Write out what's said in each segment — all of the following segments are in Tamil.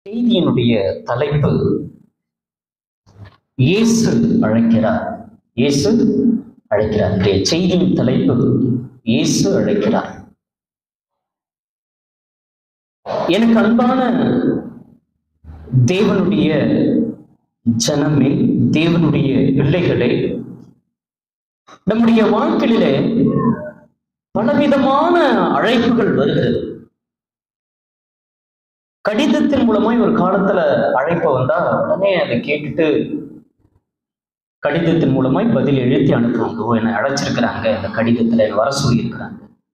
செய்தியினுடைய தலைப்பு இயேசு அழைக்கிறார் இயேசு அழைக்கிறார் இன்றைய செய்தியின் தலைப்பு இயேசு அழைக்கிறார் எனக்கு அன்பான தேவனுடைய ஜனமே தேவனுடைய பிள்ளைகளே நம்முடைய வாழ்க்கையிலே பலவிதமான அழைப்புகள் வருகிறது கடிதத்தின் மூலமாய் ஒரு காலத்துல அழைப்பு வந்தா உடனே அதை கேட்டுட்டு கடிதத்தின் மூலமாய் பதில் எழுதி அனுப்புவாங்க ஓ என்னை அழைச்சிருக்கிறாங்க இந்த கடிதத்துல என்னை வர சொல்லியிருக்கிறாங்க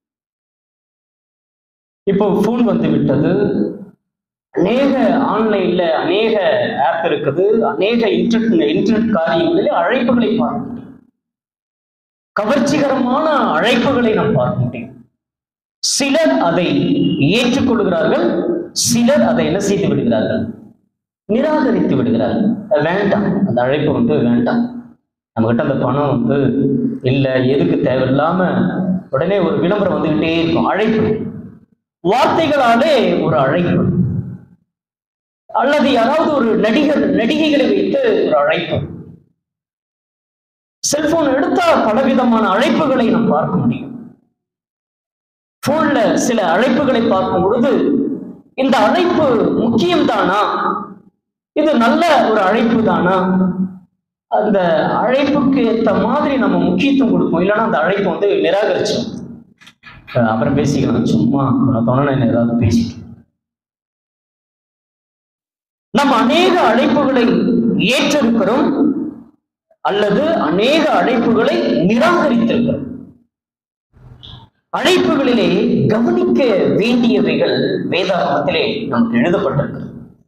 இப்போ ஃபோன் வந்து விட்டது அநேக ஆன்லைன்ல அநேக ஆப் இருக்குது அநேக இன்டர்நெட் இன்டர்நெட் காரியங்களில் அழைப்புகளை பார்க்க முடியும் கவர்ச்சிகரமான அழைப்புகளை நாம் பார்க்க முடியும் சிலர் அதை ஏற்றுக்கொள்கிறார்கள் சிலர் அதை என்ன செய்து விடுகிறார்கள் நிராகரித்து விடுகிறார்கள் அது வேண்டாம் அந்த அழைப்பு வந்து வேண்டாம் நம்மகிட்ட அந்த பணம் வந்து இல்லை எதுக்கு தேவையில்லாம உடனே ஒரு விளம்பரம் வந்துகிட்டே இருக்கும் அழைப்பு வார்த்தைகளாலே ஒரு அழைப்பு அல்லது யாராவது ஒரு நடிகர் நடிகைகளை வைத்து ஒரு அழைப்பு செல்போன் எடுத்தா பலவிதமான அழைப்புகளை நாம் பார்க்க முடியும் போன்ல சில அழைப்புகளை பார்க்கும் பொழுது இந்த அழைப்பு முக்கியம் தானா இது நல்ல ஒரு அழைப்பு தானா அந்த அழைப்புக்கு ஏற்ற மாதிரி நம்ம முக்கியத்துவம் கொடுப்போம் இல்லைன்னா அந்த அழைப்பு வந்து நிராகரிச்சோம் அஹ் அப்புறம் பேசிக்கலாம் சும்மா தோணனை ஏதாவது பேசிட்டு நம்ம அநேக அழைப்புகளை ஏற்றிருக்கிறோம் அல்லது அநேக அழைப்புகளை நிராகரித்திருக்கிறோம் அழைப்புகளிலே கவனிக்க வேண்டியவைகள் வேதாகமத்திலே நமக்கு எழுதப்பட்டிருக்கிறது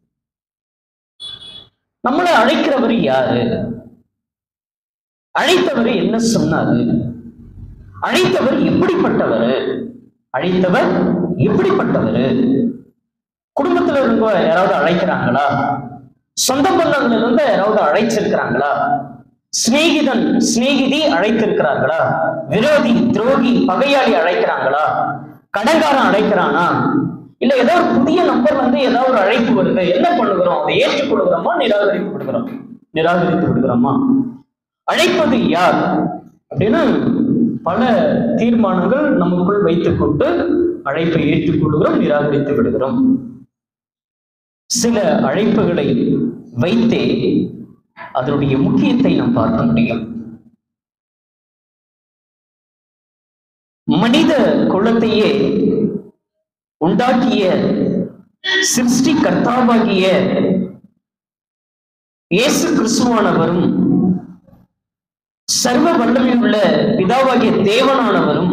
நம்மளை அழைக்கிறவர் யாரு அழைத்தவர் என்ன சொன்னாரு அழைத்தவர் எப்படிப்பட்டவர் அழைத்தவர் எப்படிப்பட்டவர் குடும்பத்துல இருந்த யாராவது அழைக்கிறாங்களா சொந்த பந்தங்கள்ல இருந்து யாராவது அழைச்சிருக்கிறாங்களா சிநேகிதன் சிநேகிதி அழைத்திருக்கிறார்களா விரோதி துரோகி பகையாளி அழைக்கிறாங்களா கடன்காரன் அழைக்கிறானா இல்ல ஏதோ ஒரு புதிய நம்பர் வந்து ஏதாவது ஒரு அழைப்பு வருது என்ன பண்ணுகிறோம் அதை ஏற்றுக்கொள்கிறோமா நிராகரித்து விடுகிறோம் நிராகரித்து விடுகிறோமா அழைப்பது யார் அப்படின்னு பல தீர்மானங்கள் நமக்குள் வைத்துக்கொண்டு அழைப்பை ஏற்றுக்கொள்கிறோம் நிராகரித்து விடுகிறோம் சில அழைப்புகளை வைத்தே அதனுடைய முக்கியத்தை நாம் பார்க்க முடியும் மனித குலத்தையே உண்டாக்கிய சிருஷ்டி கர்த்தாவாகிய இயேசு கிறிஸ்துவானவரும் சர்வ வல்லமையுள்ள பிதாவாகிய தேவனானவரும்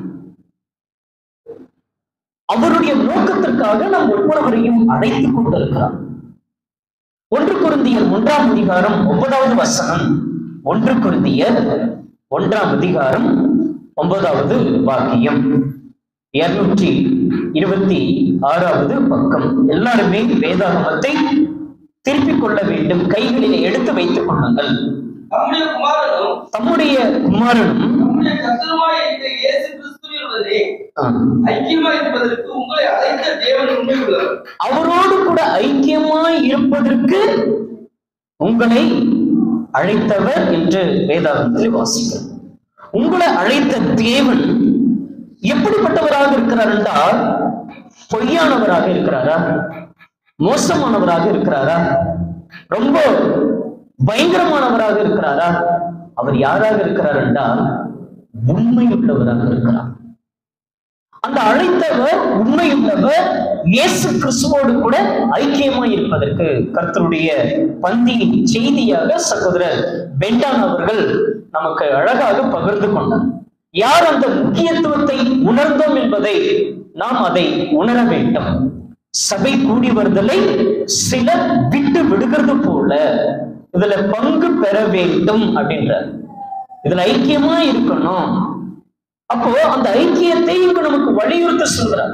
அவருடைய நோக்கத்திற்காக நாம் ஒவ்வொருவரையும் அழைத்துக் கொண்டிருக்கிறார் ஒன்று குருந்தியர் ஒன்றாம் அதிகாரம் ஒன்பதாவது வசனம் ஒன்று குருந்தியர் ஒன்றாம் அதிகாரம் ஒன்பதாவது வாக்கியம் இருநூற்றி இருபத்தி ஆறாவது பக்கம் எல்லாருமே வேதாகமத்தை திருப்பிக் கொள்ள வேண்டும் கைகளிலே எடுத்து வைத்துக் கொள்ளுங்கள் நம்முடைய குமாரனும் தம்முடைய குமாரனும் நம்முடைய கர்த்தருமாய் இருக்கிற இயேசு கிறிஸ்துவினுடனே ஆ, ஐக்கியமாய் இருப்பதற்கு உங்களை அழைத்த தேவன் உண்மை உள்ளவர் அவரோடு கூட ஐக்கியமாய் இருப்பதற்கு உங்களை அழைத்தவர் என்று வேதாகமத்தில் வாசிக்கிறோம் உங்களை அழைத்த தேவன் எப்படிப்பட்டவராக இருக்கிறார் என்றால் பொய்யானவராக இருக்கிறாரா மோசமானவராக இருக்கிறாரா ரொம்ப பயங்கரமானவராக இருக்கிறாரா அவர் யாராக இருக்கிறார் என்றால் உண்மையுள்ளவராக இருக்கிறார் அந்த அழைத்தவர் உண்மையுள்ளவர் இயேசு கிறிஸ்துவோடு கூட ஐக்கியமாய் இருப்பதற்கு கர்த்தருடைய பந்தியின் செய்தியாக சகோதரர் பெண்டான் அவர்கள் நமக்கு அழகாக பகிர்ந்து கொண்டார் யார் அந்த முக்கியத்துவத்தை உணர்ந்தோம் என்பதை நாம் அதை உணர வேண்டும் சபை கூடி வருதலை சிலர் விட்டு விடுகிறது போல இதுல பங்கு பெற வேண்டும் அப்படின்றார் இதுல ஐக்கியமா இருக்கணும் அப்போ அந்த ஐக்கியத்தை இங்கு நமக்கு வலியுறுத்த சொல்கிறார்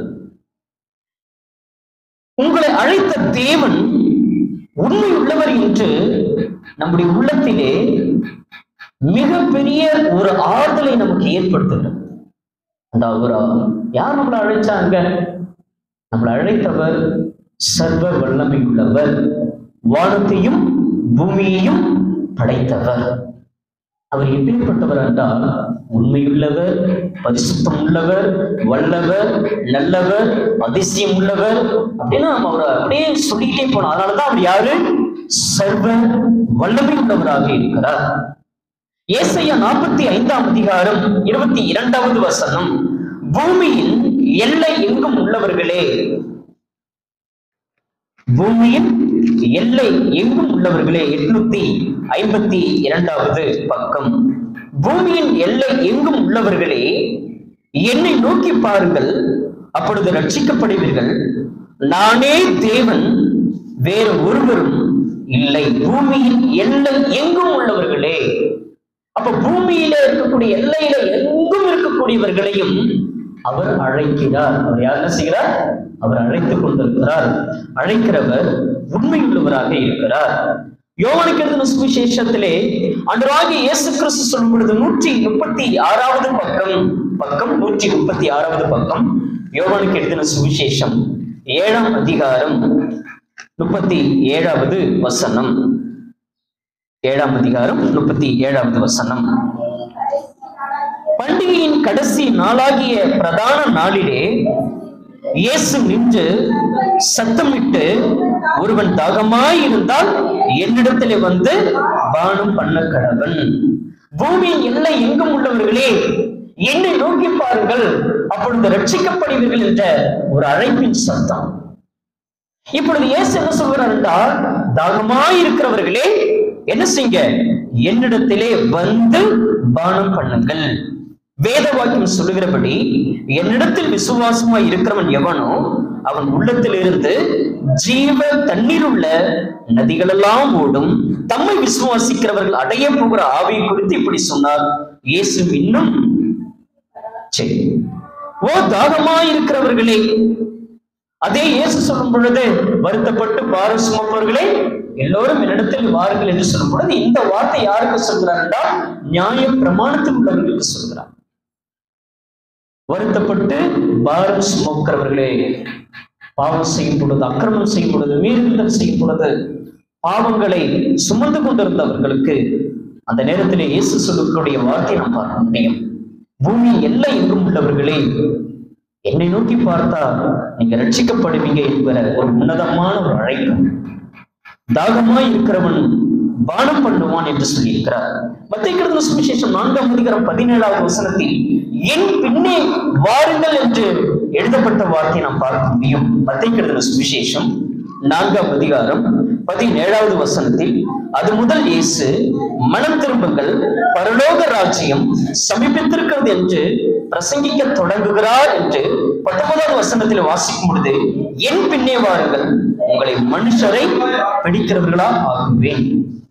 உங்களை அழைத்த தேவன் உண்மை உள்ளவர் என்று நம்முடைய உள்ளத்திலே மிகப்பெரிய ஒரு ஆறுதலை நமக்கு ஏற்படுத்துகிறது அந்த ஒரு யார் நம்மளை அழைச்சாங்க நம்மளை அழைத்தவர் சர்வ வல்லமை உள்ளவர் வானத்தையும் பூமியையும் படைத்தவர் அவர் எப்பேற்பட்டவர் என்றால் உண்மையுள்ளவர் பரிசுத்தம் உள்ளவர் வல்லவர் நல்லவர் அதிசயம் உள்ளவர் அப்படின்னு நம்ம அவரை அப்படியே சொல்லிக்கிட்டே போனோம் அதனாலதான் அவர் யாரு சர்வ வல்லமை உள்ளவராக இருக்கிறார் ஏசையா நாற்பத்தி ஐந்தாம் அதிகாரம் இருபத்தி இரண்டாவது வசனம் பூமியின் எல்லை எங்கும் உள்ளவர்களே பூமியின் எல்லை எங்கும் உள்ளவர்களே எட்நூத்தி ஐம்பத்தி இரண்டாவது பக்கம் பூமியின் எல்லை எங்கும் உள்ளவர்களே என்னை நோக்கி பாருங்கள் அப்பொழுது ரட்சிக்கப்படுவீர்கள் நானே தேவன் வேறு ஒருவரும் இல்லை பூமியின் எல்லை எங்கும் உள்ளவர்களே அப்ப பூமியில இருக்கக்கூடிய எல்லையில எங்கும் இருக்கக்கூடியவர்களையும் அவர் அழைக்கிறார் அவர் யார் என்ன செய்கிறார் அவர் அழைத்துக் கொண்டிருக்கிறார் அழைக்கிறவர் உண்மையுள்ளவராக இருக்கிறார் யோவானுக்கு எழுதின சுவிசேஷத்திலே அன்றாகி இயேசு கிறிஸ்து சொல்லும் பொழுது நூற்றி முப்பத்தி ஆறாவது பக்கம் பக்கம் நூற்றி முப்பத்தி ஆறாவது பக்கம் யோவானுக்கு எழுதின சுவிசேஷம் ஏழாம் அதிகாரம் முப்பத்தி ஏழாவது வசனம் ஏழாம் அதிகாரம் முப்பத்தி ஏழாவது வசனம் பண்டிகையின் கடைசி நாளாகிய பிரதான நாளிலே இயேசு நின்று சத்தமிட்டு ஒருவன் தாகமாய் இருந்தால் என்னிடத்திலே வந்து பானம் பண்ண கடவன் பூமியின் எல்லை எங்கும் உள்ளவர்களே என்னை நோக்கி பாருங்கள் அப்பொழுது ரட்சிக்கப்படுவீர்கள் என்ற ஒரு அழைப்பின் சத்தம் இப்பொழுது இயேசு என்ன சொல்கிறார் என்றால் தாகமாய் இருக்கிறவர்களே என்ன செய்யுங்க என்னிடத்திலே வந்து பானம் பண்ணுங்கள் வேத வாக்கியம் சொல்லுகிறபடி என்னிடத்தில் விசுவாசமாய் இருக்கிறவன் எவனோ அவன் உள்ளத்தில் இருந்து ஜீவ தண்ணீர் உள்ள நதிகளெல்லாம் ஓடும் தம்மை விசுவாசிக்கிறவர்கள் அடைய போகிற ஆவியை குறித்து இப்படி சொன்னார் இயேசு இன்னும் சரி ஓ தாகமாய் இருக்கிறவர்களே அதே இயேசு சொல்லும் பொழுது வருத்தப்பட்டு பாரம் சுமப்பவர்களே எல்லோரும் என்னிடத்தில் வாருங்கள் என்று சொல்லும் பொழுது இந்த வார்த்தை யாருக்கு சொல்கிறார் என்றால் நியாய பிரமாணத்தில் உள்ளவர்களுக்கு சொல்கிறார் வருத்தப்பட்டு பாரம் சுமக்கிறவர்களே பாவம் செய்யும் பொழுது அக்கிரமம் செய்யும் பொழுது மீறுதல் செய்யும் பொழுது பாவங்களை சுமந்து கொண்டிருந்தவர்களுக்கு அந்த நேரத்திலே இயேசு சொல்லக்கூடிய வார்த்தை நாம் பார்க்க முடியும் பூமி எல்லை எங்கும் உள்ளவர்களே என்னை நோக்கி பார்த்தா நீங்க ரட்சிக்கப்படுவீங்க என்கிற ஒரு உன்னதமான ஒரு அழைப்பு தாகமாய் இருக்கிறவன் பானம் பண்ணுவான் என்று சொல்லியிருக்கிறார் மத்திய கிடந்த சுவிசேஷம் நான்காம் அதிகாரம் பதினேழாவது வசனத்தில் என் பின்னே வாருங்கள் என்று எழுதப்பட்ட வார்த்தையை நாம் பார்க்க முடியும் மத்திய கிடந்த சுவிசேஷம் நான்காம் அதிகாரம் பதினேழாவது வசனத்தில் அது முதல் இயேசு மனம் திரும்புங்கள் பரலோக ராஜ்யம் சமீபித்திருக்கிறது என்று பிரசங்கிக்க தொடங்குகிறார் என்று பத்தொன்பதாவது வசனத்தில் வாசிக்கும் பொழுது என் பின்னே வாருங்கள் உங்களை மனுஷரை பிடிக்கிறவர்களா ஆக்குவேன்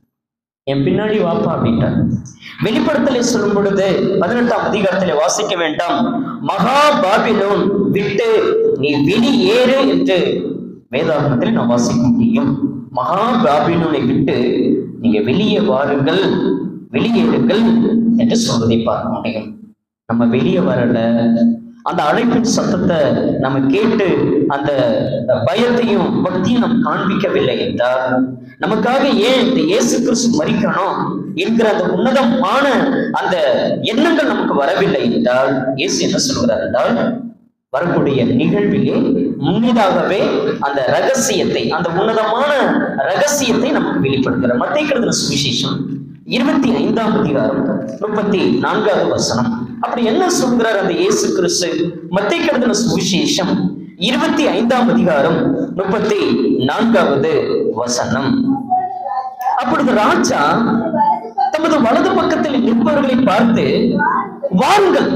என் பின்னாடி வாப்பா அப்படின்ட்டார் வெளிப்படுத்தலை சொல்லும் பொழுது பதினெட்டாம் அதிகாரத்திலே வாசிக்க வேண்டாம் மகா பாபிலோன் விட்டு நீ வெளியேறு என்று வேதாகமத்தில் நாம் வாசிக்க முடியும் மகா பாபிலோனை விட்டு நீங்க வெளியே வாருங்கள் வெளியேறுங்கள் என்று சொல்வதை பார்க்க முடியும் நம்ம வெளியே வரல அந்த அழைப்பின் சத்தத்தை நம்ம கேட்டு அந்த பயத்தையும் பக்தியும் நாம் காண்பிக்கவில்லை என்றால் நமக்காக ஏன் இந்த இயேசு கிறிஸ்து மறிக்கணும் என்கிற அந்த உன்னதமான அந்த எண்ணங்கள் நமக்கு வரவில்லை என்றால் இயேசு என்ன சொல்கிறார் என்றால் வரக்கூடிய நிகழ்விலே முன்னதாகவே அந்த ரகசியத்தை அந்த உன்னதமான ரகசியத்தை நமக்கு வெளிப்படுத்துகிறார் மத்திய சுவிசேஷம் இருபத்தி ஐந்தாம் அதிகாரம் முப்பத்தி நான்காவது வசனம் அப்படி என்ன சொல்கிறார் அந்த இயேசு கிறிஸ்து மத்திய கருதின சுவிசேஷம் இருபத்தி ஐந்தாம் அதிகாரம் முப்பத்தி நான்காவது வசனம் அப்பொழுது ராஜா தமது வலது பக்கத்தில் நிற்பவர்களை பார்த்து வாருங்கள்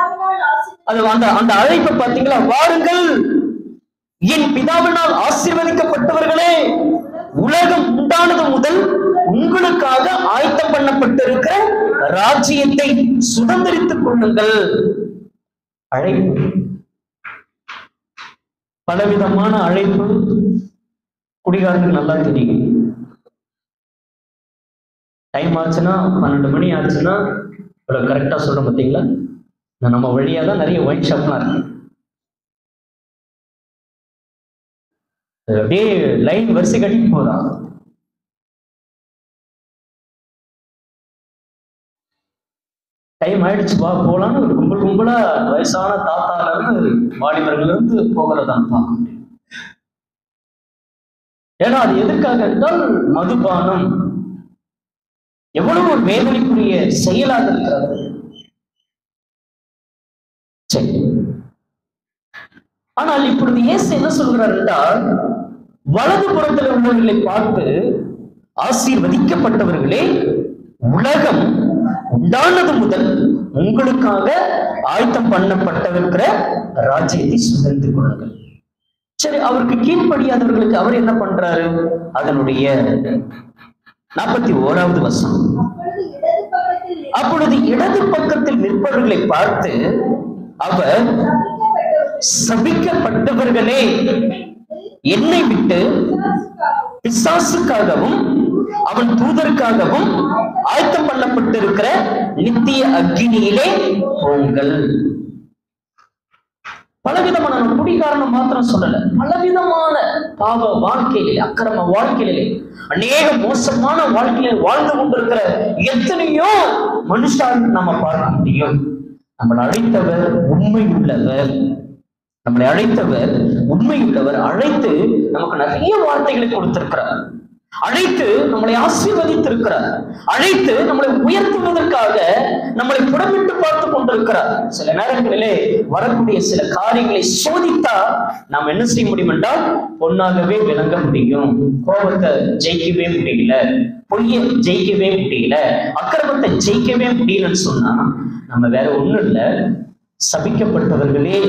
அது அந்த அந்த அழைப்பை பார்த்தீங்களா வாருங்கள் என் பிதாவினால் ஆசீர்வதிக்கப்பட்டவர்களே உலகம் உண்டானது முதல் உங்களுக்காக ஆயத்தம் பண்ணப்பட்டிருக்கிற ராஜ்யத்தை சுதந்திரித்துக் கொள்ளுங்கள் அழைப்பு பலவிதமான அழைப்பு குடிகாரனுக்கு நல்லா தெரியும் டைம் ஆச்சுன்னா பன்னெண்டு மணி ஆச்சுன்னா இவ்வளவு கரெக்டா சொல்றேன் பார்த்தீங்களா நான் நம்ம வழியா தான் நிறைய ஒயின் ஷாப்லாம் இருக்கு அது அப்படியே லைன் வரிசை கட்டிட்டு போறான் டைம் ஆயிடுச்சு வா போலான்னு ஒரு கும்பல் கும்பலா வயசான தாத்தால இருந்து வாலிபர்கள் இருந்து போகிறதான் பார்க்க முடியும் ஏன்னா அது எதுக்காக என்றால் மதுபானம் எவ்வளவு ஒரு வேதனைக்குரிய செயலாக இருக்கிறது சரி ஆனால் இப்பொழுது இயேசு என்ன சொல்கிறார் என்றால் வலது புறத்தில் உள்ளவர்களை பார்த்து ஆசீர்வதிக்கப்பட்டவர்களே உலகம் உண்டானது முதல் உங்களுக்காக ஆயத்தம் பண்ணப்பட்டிருக்கிற ராஜ்யத்தை சுதந்திர கொள்ளுங்கள் சரி அவருக்கு கீழ்ப்படியாதவர்களுக்கு அவர் என்ன பண்றாரு அதனுடைய நாற்பத்தி ஓராவது வசனம் அப்பொழுது இடது பக்கத்தில் அப்பொழுது இடது பக்கத்தில் நிற்பவர்களை பார்த்து அவர் சபிக்கப்பட்டவர்களே என்னை விட்டு பிசாசுக்காகவும் அவன் தூதருக்காகவும் ஆயத்தம் பண்ணப்பட்டிருக்கிற நித்திய அக்கினியிலே போங்கள் பலவிதமான நான் குடிகாரணம் மாத்திரம் சொல்லல பலவிதமான பாவ வாழ்க்கையிலே அக்கிரம வாழ்க்கையிலே அநேக மோசமான வாழ்க்கையில வாழ்ந்து கொண்டிருக்கிற எத்தனையோ மனுஷால் நம்ம பார்க்க முடியும் நம்மளை அழைத்தவர் உண்மை உள்ளவர் நம்மளை அழைத்தவர் உண்மை உள்ளவர் அழைத்து நமக்கு நிறைய வார்த்தைகளை கொடுத்திருக்கிறார் அழைத்து நம்மளை ஆசீர்வதித்திருக்கிறார் அழைத்து நம்மளை உயர்த்துவதற்காக நம்மளை புடமிட்டு பார்த்து கொண்டிருக்கிறார் சில நேரங்களிலே வரக்கூடிய சில காரியங்களை சோதித்தா நாம் என்ன செய்ய முடியும் என்றால் பொன்னாகவே விளங்க முடியும் கோபத்தை ஜெயிக்கவே முடியல பொய்யை ஜெயிக்கவே முடியல அக்கிரமத்தை ஜெயிக்கவே முடியலன்னு சொன்னா நம்ம வேற ஒண்ணும் இல்ல சபிக்கப்பட்டவர்களே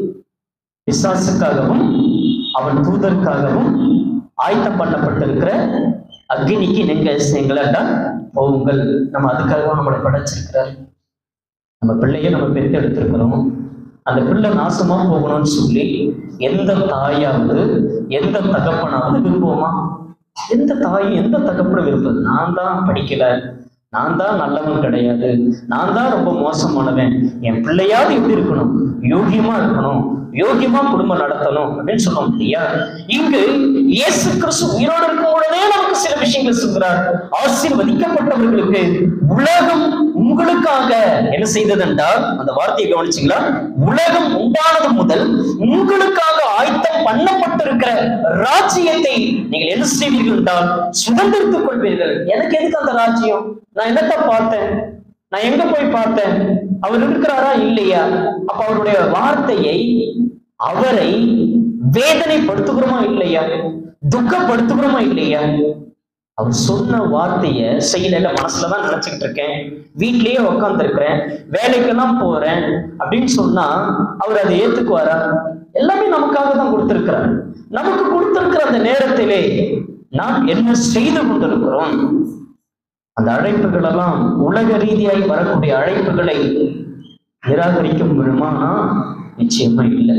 பிசாசுக்காகவும் அவன் தூதருக்காகவும் ஆயத்தம் பண்ணப்பட்டிருக்கிற அக்னிக்கு நீங்க எங்களாட்டா போகுங்கள் நம்ம அதுக்காக நம்மளை படைச்சிருக்கிறார் நம்ம பிள்ளைய நம்ம பெத்து எடுத்திருக்கிறோம் அந்த பிள்ளை நாசமா போகணும்னு சொல்லி எந்த தாயாவது எந்த தகப்பனாவது விரும்புவோமா எந்த தாய் எந்த தகப்பனும் விரும்புது நான் தான் படிக்கல நான் தான் நல்லவன் கிடையாது நான் தான் ரொம்ப மோசமானவன் என் பிள்ளையாவது எப்படி இருக்கணும் யோகியமா இருக்கணும் யோகியமா குடும்பம் நடத்தணும் அப்படின்னு சொல்ல இல்லையா இங்கு இயேசு கிறிஸ்து உயிரோடு இருக்கும் பொழுதே நமக்கு சில விஷயங்கள் சொல்கிறார் ஆசீர்வதிக்கப்பட்டவர்களுக்கு உலகம் உங்களுக்காக என்ன செய்தது என்றால் அந்த வார்த்தையை கவனிச்சீங்களா உலகம் உண்டானது முதல் உங்களுக்காக ஆயத்தம் பண்ணப்பட்டிருக்கிற ராஜ்யத்தை நீங்கள் என்ன செய்வீர்கள் என்றால் சுதந்திரித்துக் கொள்வீர்கள் எனக்கு எதுக்கு அந்த ராஜ்யம் நான் என்னத்த பார்த்தேன் நான் எங்க போய் பார்த்தேன் அவர் இருக்கிறாரா இல்லையா அப்ப அவருடைய வார்த்தையை அவரை வேதனைப்படுத்துகிறோமா இல்லையா துக்கப்படுத்துகிறோமா இல்லையா அவர் சொன்ன வார்த்தைய செய்யல மனசுலதான் நினைச்சுக்கிட்டு இருக்கேன் வீட்லயே உட்கார்ந்து இருக்கிறேன் வேலைக்கெல்லாம் போறேன் அப்படின்னு சொன்னா அவர் அதை ஏத்துக்குவாரா எல்லாமே நமக்காக தான் கொடுத்திருக்கிறார் நமக்கு கொடுத்திருக்கிற அந்த நேரத்திலே நாம் என்ன செய்து கொண்டிருக்கிறோம் அந்த அழைப்புகள் எல்லாம் உலக ரீதியாய் வரக்கூடிய அழைப்புகளை நிராகரிக்க முடியுமானா நிச்சயமா இல்லை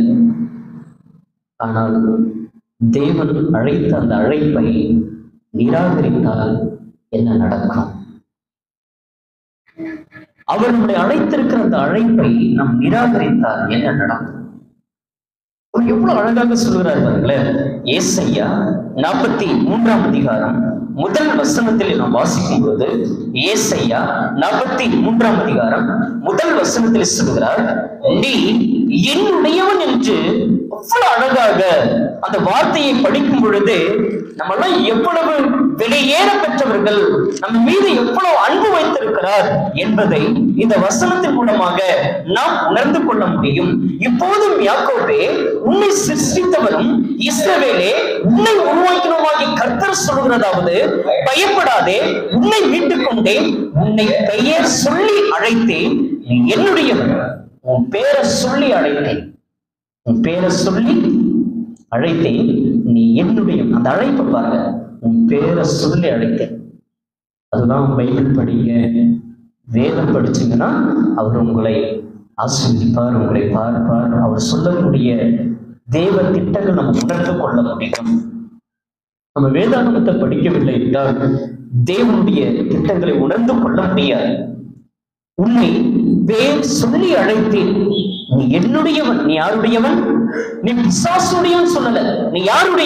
ஆனால் தேவன் அழைத்த அந்த அழைப்பை நிராகரித்தால் என்ன நடக்கும் அவர் நம்மை அழைத்திருக்கிற அந்த அழைப்பை நாம் நிராகரித்தால் என்ன நடக்கும் அவர் எவ்வளவு அழகாக சொல்கிறார் பாருங்களேன் ஏசையா நாற்பத்தி மூன்றாம் அதிகாரம் முதல் வசனத்தில் நாம் வாசிக்கும் போது ஏசையா நாற்பத்தி மூன்றாம் அதிகாரம் முதல் வசனத்தில் சொல்கிறார் நீ என்னுடையவன் என்று அவ்வளவு அழகாக அந்த வார்த்தையை படிக்கும் பொழுது நம்மெல்லாம் எவ்வளவு வெளியேற பெற்றவர்கள் நம்ம மீது எவ்வளவு அன்பு வைத்திருக்கிறார் என்பதை இந்த வசனத்தின் மூலமாக நாம் உணர்ந்து கொள்ள முடியும் இப்போதும் யாக்கோபே உன்னை சிருஷ்டித்தவரும் இஸ்ரவேலே உன்னை உருவாக்கினமாகி கர்த்தர் சொல்கிறதாவது பயப்படாதே உன்னை மீட்டுக் கொண்டேன் உன்னை பெயர் சொல்லி அழைத்தேன் நீ என்னுடையவன் உன் பேரை சொல்லி அழைத்தேன் உன் பேரை சொல்லி அழைத்தேன் நீ என்னுடைய அந்த அழைப்பை பாருங்க உன் பேரை சொல்லி அழைத்தேன் அதுதான் பைபிள் படிங்க வேதம் படிச்சீங்கன்னா அவர் உங்களை ஆசீர்வதிப்பார் உங்களை பார்ப்பார் அவர் சொல்லக்கூடிய தேவ திட்டங்கள் நம்ம உணர்ந்து கொள்ள முடியும் நம்ம வேதாகமத்தை படிக்கவில்லை என்றால் தேவனுடைய திட்டங்களை உணர்ந்து கொள்ள முடியாது உன்னை பேர் சொல்லி அழைத்தேன் நீ என்னுடையவன் நீ யாருடையவன் நீ பிசாசுடையவன் சொல்லல நீ யாருடையவன்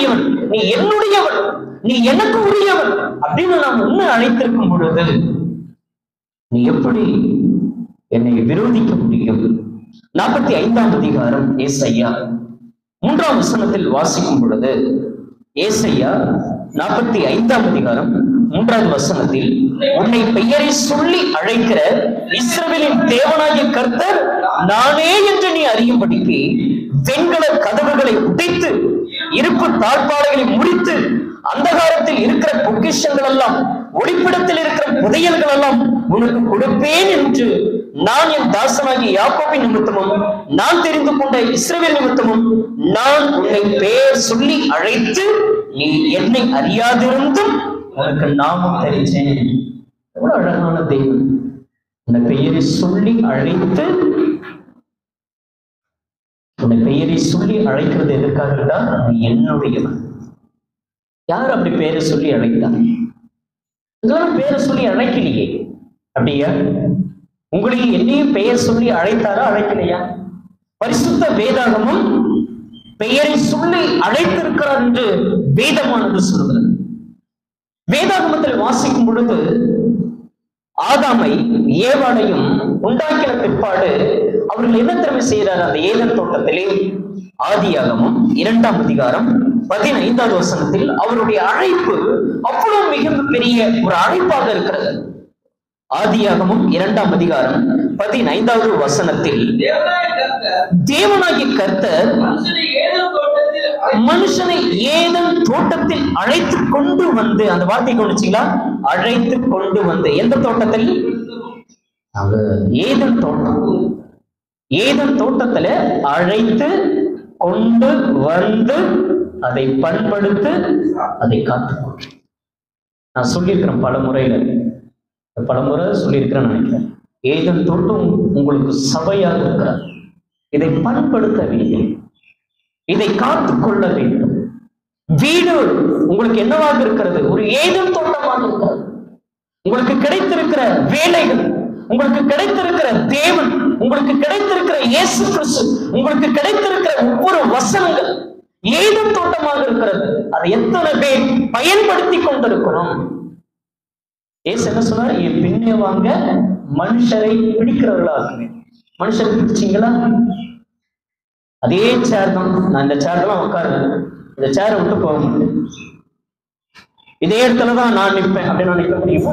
நீ என்னுடையவன் நீ எனக்கு உரியவன் அப்படின்னு நான் உன்னை அழைத்திருக்கும் பொழுது நீ எப்படி என்னை விரோதிக்க முடியும் நாற்பத்தி ஐந்தாம் அதிகாரம் ஏசையா மூன்றாம் வசனத்தில் வாசிக்கும் பொழுது ஏசையா நாற்பத்தி ஐந்தாம் அதிகாரம் மூன்றாவது வசனத்தில் உன்னை பெயரை சொல்லி அழைக்கிற இஸ்ரவேலின் தேவனாகிய கர்த்தர் நானே என்று நீ அறியும்படிக்கு வெண்கல கதவுகளை உடைத்து இருப்பு தாழ்பாளைகளை முடித்து அந்தகாரத்தில் இருக்கிற பொக்கிஷங்கள் எல்லாம் ஒளிப்பிடத்தில் இருக்கிற புதையல்கள் எல்லாம் உனக்கு கொடுப்பேன் என்று நான் என் தாசனாகிய யாக்கோபின் நிமித்தமும் நான் தெரிந்து கொண்ட இஸ்ரவேல் நிமித்தமும் நான் உன்னை பெயர் சொல்லி அழைத்து நீ என்னை அறியாதிருந்தும் உனக்கு நாமம் தெரிஞ்சேன் எவ்வளவு அழகான தெய்வம் உன்னை பெயரை சொல்லி அழைத்து உன்னை பெயரை சொல்லி அழைக்கிறது எதற்காக இருந்தால் நீ என்னுடையவன் யார் அப்படி பெயரை சொல்லி அழைத்தா இதெல்லாம் பேரை சொல்லி அழைக்கலையே அப்படியா உங்களையும் என்னையும் பெயர் சொல்லி அழைத்தாரா அழைக்கலையா பரிசுத்த வேதாகமும் பெயரை சொல்லி அழைத்திருக்கிறார் என்று வேதமானது சொல்கிறது வேதாகமத்தில் வாசிக்கும் பொழுது ஆதாமை ஏவாளையும் உண்டாக்கின பிற்பாடு அவர்கள் என்ன திறமை செய்கிறார் அந்த ஏதன் தோட்டத்திலே ஆதியாகமும் இரண்டாம் அதிகாரம் பதினைந்தாவது வசனத்தில் அவருடைய அழைப்பு அவ்வளவு மிக பெரிய ஒரு அழைப்பாக இருக்கிறது ஆதியாகமும் இரண்டாம் அதிகாரம் பதினைந்தாவது வசனத்தில் தேவனாய கர்த்தர் தேவனாகிய கர்த்தர் மனுஷனை ஏதோ தோட்டத்தில் அழைத்து மனுஷனை ஏதன் தோட்டத்தில் அழைத்து கொண்டு வந்து அந்த வார்த்தை கவனிச்சீங்களா அழைத்து கொண்டு வந்து எந்த தோட்டத்தில் அங்க ஏதன் தோட்டம் ஏதன் தோட்டத்துல அழைத்து கொண்டு வந்து அதை பண்படுத்து அதை காத்துக்கொண்டு நான் சொல்லியிருக்கிறேன் பல முறையில பல முறை சொல்லியிருக்கிறேன் நினைக்கிறேன் ஏதன் தோட்டம் உங்களுக்கு சபையாக இருக்கிறார் இதை பண்படுத்த வேண்டும் இதை காத்துக் கொள்ள வேண்டும் வீடு உங்களுக்கு என்னவாக இருக்கிறது ஒரு ஏதன் தோட்டமாக இருக்கிறது உங்களுக்கு கிடைத்திருக்கிற வேலைகள் உங்களுக்கு கிடைத்திருக்கிற தேவன் உங்களுக்கு கிடைத்திருக்கிற இயேசு கிறிஸ்து உங்களுக்கு கிடைத்திருக்கிற ஒவ்வொரு வசனங்கள் ஏதும் தோட்டமாக இருக்கிறது அதை எத்தனை பேர் பயன்படுத்தி கொண்டிருக்கிறோம் ஏசு என்ன சொன்னார் என் பின்னே வாங்க மனுஷரை பிடிக்கிறவர்களாக மனுஷரை பிடிச்சீங்களா அதே சேர் தான் நான் இந்த சேர்ல தான் உட்காருவேன் இந்த சேரை விட்டு போக மாட்டேன் இதே இடத்துல தான் நான் நிற்பேன் அப்படின்னு நான் நிற்க முடியுமா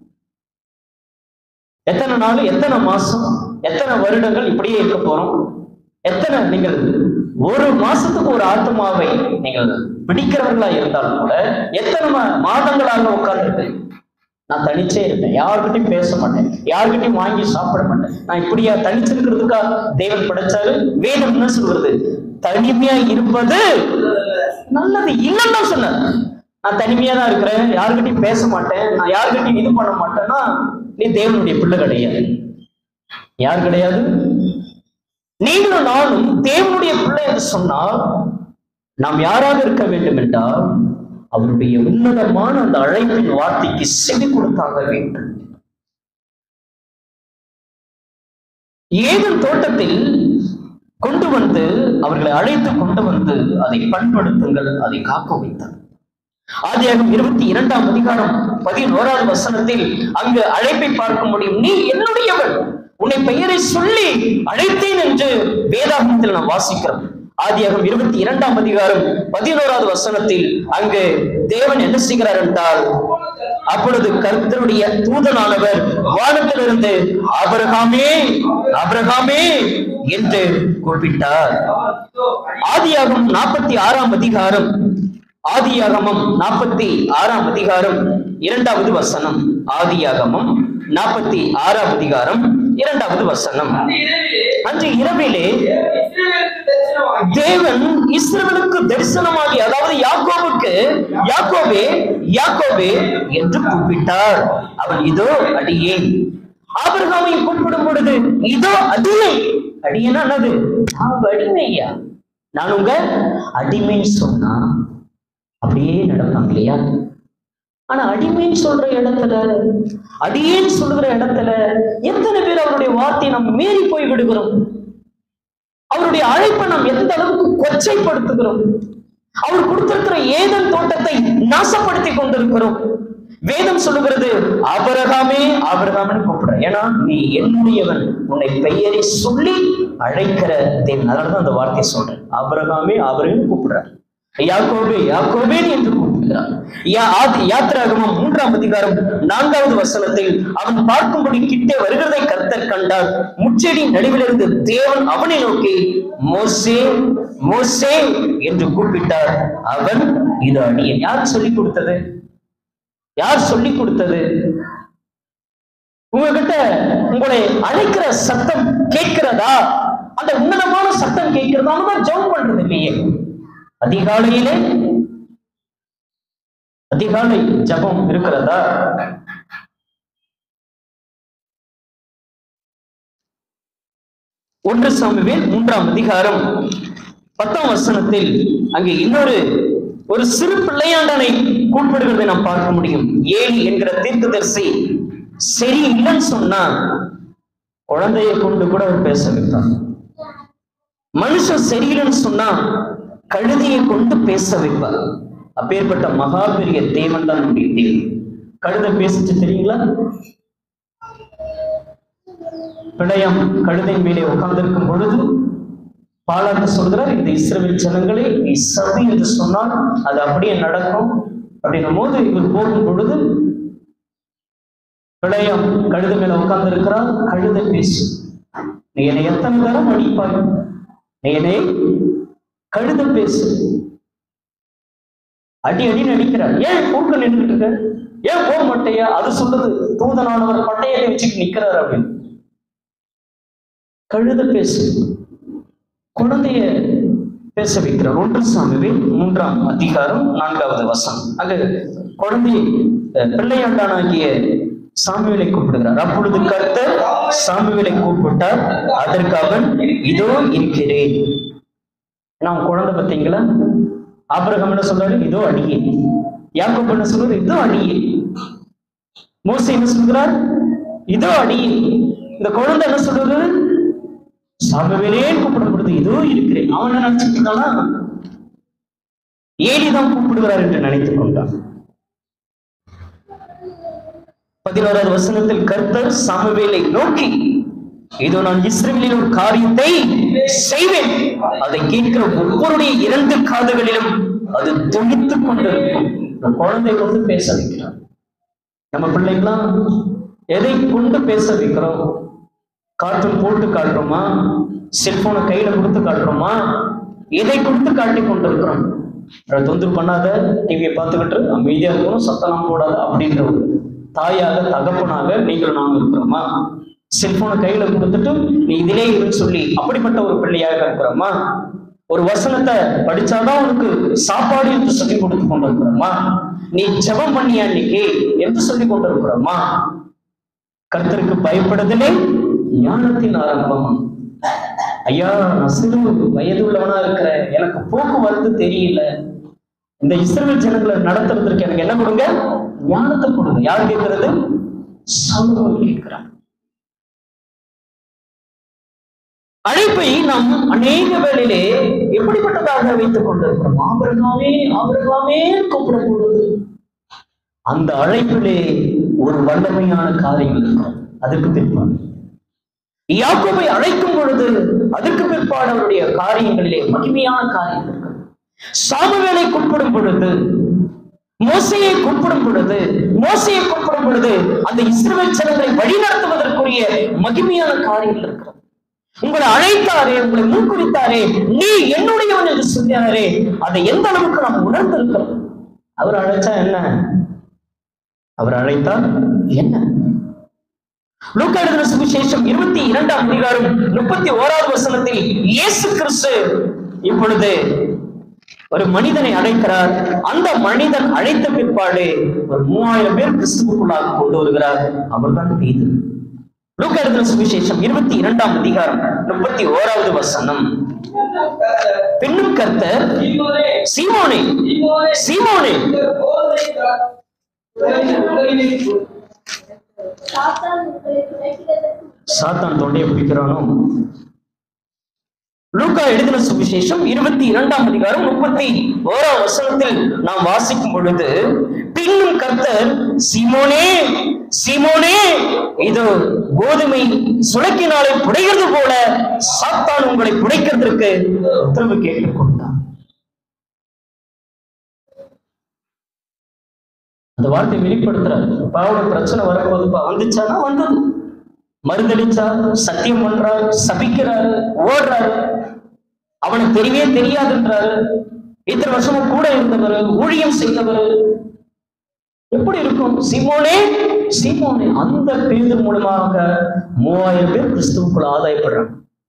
எத்தனை நாள் எத்தனை மாசம் எத்தனை வருடங்கள் இப்படியே இருக்க போறோம் எத்தனை நீங்கள் ஒரு மாசத்துக்கு ஒரு ஆத்மாவை நீங்கள் பிடிக்கிறவர்களா இருந்தாலும் கூட எத்தனை மா- மாதங்களாக உட்கார்ந்துருக்கு நான் தனிச்சே இருப்பேன் யார்கிட்டயும் பேச மாட்டேன் யார்கிட்டயும் வாங்கி சாப்பிட மாட்டேன் நான் இப்படியா தனிச்சிருக்கிறதுக்கா தேவன் படைச்சாரு வேதம் என்ன சொல்றது தனிமையா இருப்பது நல்லது இல்லைன்னு தான் சொன்னேன் நான் தனிமையா தான் இருக்கிறேன் யார்கிட்டயும் பேச மாட்டேன் நான் யார்கிட்டயும் இது பண்ண மாட்டேன்னா நீ தேவனுடைய பிள்ளை கிடையாது யார் கிடையாது நீங்களும் நானும் தேவனுடைய பிள்ளை என்று சொன்னால் நாம் யாராக இருக்க வேண்டும் என்றால் அவருடைய உன்னதமான அந்த அழைப்பின் வார்த்தைக்கு செவி கொடுத்தாக வேண்டும் ஏதன் தோட்டத்தில் கொண்டு வந்து அவர்களை அழைத்து கொண்டு வந்து அதை பண்படுத்துங்கள் அதை காக்க வைத்தார் ஆதியாகம் இருபத்தி இரண்டாம் அதிகாரம் பதினோராவது வசனத்தில் அங்கு அழைப்பை பார்க்க முடியும் நீ என்னுடையவன் உன்னை பெயரை சொல்லி அழைத்தேன் என்று வேதாகமத்தில் நாம் வாசிக்கிறோம் ஆதியாகம் இருபத்தி இரண்டாம் அதிகாரம் பதினோராவது வசனத்தில் அங்கு தேவன் என்ன செய்கிறார் என்றால் அப்பொழுது கர்த்தருடைய தூதனானவர் வானத்திலிருந்து ஆபிரகாமே ஆபிரகாமே என்று கூப்பிட்டார் அவர் இதோ அடி- ஆதியாகம் நாற்பத்தி ஆறாம் அதிகாரம் ஆதியாகமம் நாற்பத்தி ஆறாம் அதிகாரம் இரண்டாவது வசனம் ஆதியாகமம் நாற்பத்தி ஆறாம் அதிகாரம் இரண்டாவது வசனம் அந்த இரவிலே அன்று இரவிலே தேவன் இஸ்ரவேலுக்கு தேவன் இஸ்ரவேலுக்கு தரிசனமாகி தரிசனமாகி அதாவது யாக்கோபுக்கு யாக்கோபே யாக்கோபே என்று கூப்பிட்டார் அவன் இதோ அடியேன் ஆபிரகாமை கூப்பிடும் பொழுது இதோ அடிமை அடியேனா என்னது நான் அடிமையா நான் உங்க அடிமைன்னு சொன்னா அப்படியே நடப்பாங்க இல்லையா ஆனா அடிமைன்னு சொல்ற இடத்துல அடியேன்னு சொல்லுகிற இடத்துல எத்தனை பேர் அவருடைய வார்த்தையை நம்ம மீறி போய் விடுகிறோம் அவருடைய அழைப்பை நாம் எந்த அளவுக்கு கொச்சைப்படுத்துகிறோம் அவர் கொடுத்திருக்கிற ஏதன் தோட்டத்தை நாசப்படுத்தி கொண்டிருக்கிறோம் வேதம் சொல்லுகிறது ஆபரகாமே ஆபரகாமன் கூப்பிடுற ஏன்னா நீ என்னுடையவன் உன்னை பெயரை சொல்லி அழைக்கிற தேவன் அதனாலதான் அந்த வார்த்தையை சொல்றேன் ஆபரகாமே ஆபரகம் கூப்பிடுறார் யாக்கோபே யாக்கோபே என்று கூப்பிடுகிறார் யா- ஆதி- யாத்திராகமம் மூன்றாம் அதிகாரம் நான்காவது வசனத்தில் அவன் பார்க்கும்படி கிட்டே வருகிறதை கர்த்தர் கண்டார் முச்செடி நடுவிலிருந்து தேவன் அவனை நோக்கி மோசே மோசே என்று கூப்பிட்டார் அவன் இது அடியேன் யார் சொல்லிக் கொடுத்தது யார் சொல்லிக் கொடுத்தது உங்ககிட்ட உங்களை அழைக்கிற சத்தம் கேட்கிறதா அந்த உன்னதமான சத்தம் கேட்கிறதா தான் ஜெபம் பண்றது இல்லையே அதிகாலையிலே அதிகாலை ஜெபம் இருக்கிறதா ஒன்று சாமுவேல் மூன்றாம் அதிகாரம் பத்தாம் வசனத்தில் அங்கே இன்னொரு ஒரு சிறு பிள்ளையாண்டனை கூப்பிடுகிறதை நாம் பார்க்க முடியும் ஏலி என்கிற தீர்க்கதரிசி சரி இல்லைன்னு சொன்னா குழந்தையை கொண்டு கூட அவர் பேச வைப்பார் மனுஷன் சரியில்லைன்னு சொன்னா கழுதையை கொண்டு பேச வைப்பார் அப்பேற்பட்ட மகா பெரிய தேவன் தான் நம்முடைய தேவன் கழுதை பேசிச்சு தெரியுங்களா பிணையம் கழுதை மேலே உட்கார்ந்திருக்கும் பொழுது பாலாக்கு சொல்கிறார் இந்த இஸ்ரவேல் ஜனங்களே நீ சதி என்று சொன்னால் அது அப்படியே நடக்கும் அப்படின்னும் போது இவர் போகும் பொழுது பிணையம் கழுதை மேல உட்கார்ந்து இருக்கிறார் கழுதை பேசு நீ என்னை எத்தனை தரம் அடிப்பாய் நீ என்னை கழுதை பேசு அடி அடி நடிக்கிறார் ஏன் கூட்ட நின்றுட்டு இருக்க ஏன் போக மாட்டேயா அது சொல்லுது தூதனானவர் பட்டயத்தை வச்சுட்டு நிக்கிறார் அப்படின்னு கழுத பேசு குழந்தைய பேச வைக்கிறார் ஒன்று சாமுவேல் மூன்றாம் அதிகாரம் நான்காவது வசனம் அங்க குழந்தை அஹ், பிள்ளையாண்டானாகிய சாமுவேலை கூப்பிடுகிறார் அப்பொழுது கர்த்தர் சாமுவேலை கூப்பிட்டார் அதற்கு அவன் இதோ இருக்கிறேன் நான் குழந்தை பார்த்தீங்களா ஆபிரகாம் என்ன சொல்றாரு இதோ அடியே யாக்கோப் என்ன சொல்றாரு இதோ அடியே மோசே என்ன சொல்கிறார் இதோ அடியே இந்த குழந்தை என்ன சொல்றது சாமுவேலே கூப்பிடப்படுது இதோ இருக்கிறேன் அவன் என்ன நினைச்சிட்டு இருக்கானா ஏலிதான் கூப்பிடுகிறார் என்று நினைத்துக் கொண்டான் பதினோராவது வசனத்தில் கர்த்தர் சாமுவேலை நோக்கி இதோ நான் இஸ்ரவேலில் ஒரு காரியத்தை செய்வேன் அதை கேட்கிற ஒவ்வொருடைய இரண்டு காதுகளிலும் அது துணித்துக் கொண்டிருக்கும் இந்த குழந்தை கொண்டு பேச வைக்கிறார் நம்ம பிள்ளைங்களாம் எதை கொண்டு பேச வைக்கிறோம் கார்ட்டூன் போட்டு காட்டுறோமா செல்போனை கையில கொடுத்து காட்டுறோமா எதை கொடுத்து காட்டி கொண்டிருக்கிறோம் அதை தொந்தரவு பண்ணாத டிவியை பார்த்துக்கிட்டு அமைதியா இருக்கணும் சத்தம் போடாத அப்படின்ற ஒரு தாயாக தகப்பனாக நீங்கள் நாம் இருக்கிறோமா செல்போனை கையில கொடுத்துட்டு நீ இதிலே இருன்னு சொல்லி அப்படிப்பட்ட ஒரு பிள்ளையாக இருக்கிறோமா ஒரு வசனத்தை படிச்சாதான் உனக்கு சாப்பாடு என்று சொல்லி கொடுத்து கொண்டிருக்கிறோமா நீ ஜெபம் பண்ணியா இன்னைக்கு என்று சொல்லி கொண்டிருக்கிறோமா கர்த்தருக்கு பயப்படுதலே ஞானத்தின் ஆரம்பம் ஐயா நான் சிறு வயது உள்ளவனா இருக்கிறேன் எனக்கு போக்குவரத்து தெரியல இந்த இஸ்ரவேல் ஜனங்களை நடத்துறதுக்கு எனக்கு என்ன கொடுங்க ஞானத்தை கொடுங்க யார் கேட்கிறது சமூகம் கேட்கிறார் அழைப்பை நாம் அநேக வேளையிலே எப்படிப்பட்டதாக வைத்துக் கொண்டிருக்கிறோம் ஆபரகாமே ஆபரகாமே கூப்பிடப்படுவது அந்த அழைப்பிலே ஒரு வல்லமையான காரியம் இருக்கும் அதற்கு பிற்பாடு யாக்கோபை அழைக்கும் பொழுது அதற்கு பிற்பாடு அவருடைய காரியங்களிலே மகிமையான காரியம் இருக்கும் சாமுவேலை கூப்பிடும் பொழுது மோசையை கூப்பிடும் பொழுது மோசையை கூப்பிடும் பொழுது அந்த இஸ்ரவேல் ஜனங்களை வழிநடத்துவதற்குரிய மகிமையான காரியங்கள் இருக்கிறது உங்களை அழைத்தாரே உங்களை முன்குறித்தாரே நீ என்னுடையவன் என்று சொன்னாரே அதை எந்த அளவுக்கு நாம் உணர்ந்திருக்கிறோம் அவர் அழைச்சா என்ன அவர் அழைத்தால் என்ன லூக்கா எழுதின சுவிசேஷம் இருபத்தி இரண்டாம் அதிகாரம் முப்பத்தி ஓராவது வசனத்தில் இயேசு கிறிஸ்து இப்பொழுது ஒரு மனிதனை அழைக்கிறார் அந்த மனிதன் அழைத்த பிற்பாடு ஒரு மூவாயிரம் பேர் கிறிஸ்துவுக்குள்ளாக கொண்டு வருகிறார் அவர்தான் பேது லூக்கா எழுதின சுவிசேஷம் இருபத்தி இரண்டாம் அதிகாரம் முப்பத்தி ஓராவது வசனம் பின்னும் கர்த்தர் சீமோனே, சீமோனே சீமோனே, சீமோனே இந்த போதனை கா- உலகில் உலகிலே சாத்தான் உங்களை துளைக்கிறதற்கு சாத்தான் தொண்டையை பிடிக்கிறானோ லூக்கா எழுதின சுவிசேஷம் இருபத்தி இரண்டாம் அதிகாரம் முப்பத்தி ஓராம் வசனத்தில் நாம் வாசிக்கும் பொழுது பின்னும் கர்த்தர் சீமோனே சீமோனே இது கோதுமை சுளக்கினாலே புடைகிறது போல சாத்தான் உங்களை புடைக்கிறதற்கு உத்தரவு கேட்டுக் கொடுத்தான் அந்த வார்த்தை வெளிப்படுத்துறாரு பாவோட பிரச்சனை வரும்போது பா- வந்துச்சானா வந்தது மருந்தளிச்சார் சத்தியம் பண்றாரு சபிக்கிறாரு ஓடுறாரு அவனுக்கு தெரியவே தெரியாதுன்றாரு இத்தனை வருஷமா கூட இருந்தவர் ஊழியம் செய்தவர் எப்படி இருக்கும் சீமோனே சீமோனே அந்த பேர் மூலமாக மூவாயிரம் பேர் கிறிஸ்துவுக்குள் ஆதாயப்படுறாங்க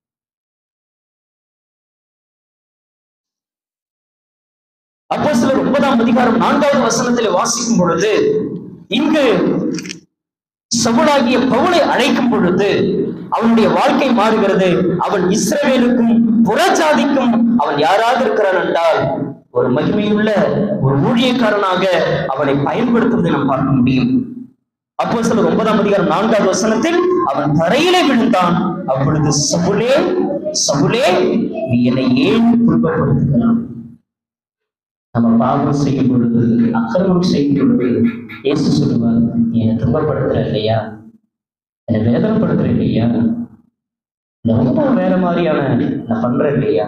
அப்போ சிலர் ஒன்பதாம் அதிகாரம் நான்காவது வசனத்தில் வாசிக்கும் பொழுது இங்கு சவுலாகிய பவுலை அழைக்கும் பொழுது அவனுடைய வாழ்க்கை மாறுகிறது அவன் இஸ்ரவேலுக்கும் புறஜாதிக்கும் அவன் யாராக இருக்கிறான் என்றால் ஒரு மகிமையுள்ள ஒரு ஊழியக்காரனாக அவனை பயன்படுத்துவதை நாம் பார்க்க முடியும் அப்போ சிலர் ஒன்பதாம் அதிகாரம் நான்காவது வசனத்தில் அவன் தரையிலே விழுந்தான் அப்பொழுது சவுலே சவுலே நீ என்னை ஏன் துன்பப்படுத்துகிறான் நம்ம பாவம் செய்யும் பொழுது அக்கிரமம் செய்யும் பொழுது இயேசு சொல்லுவார் நீ என்னை துன்பப்படுத்துற இல்லையா என்னை வேதனைப்படுத்துற இல்லையா இந்த ரொம்ப வேற மாதிரியான நான் பண்றேன் இல்லையா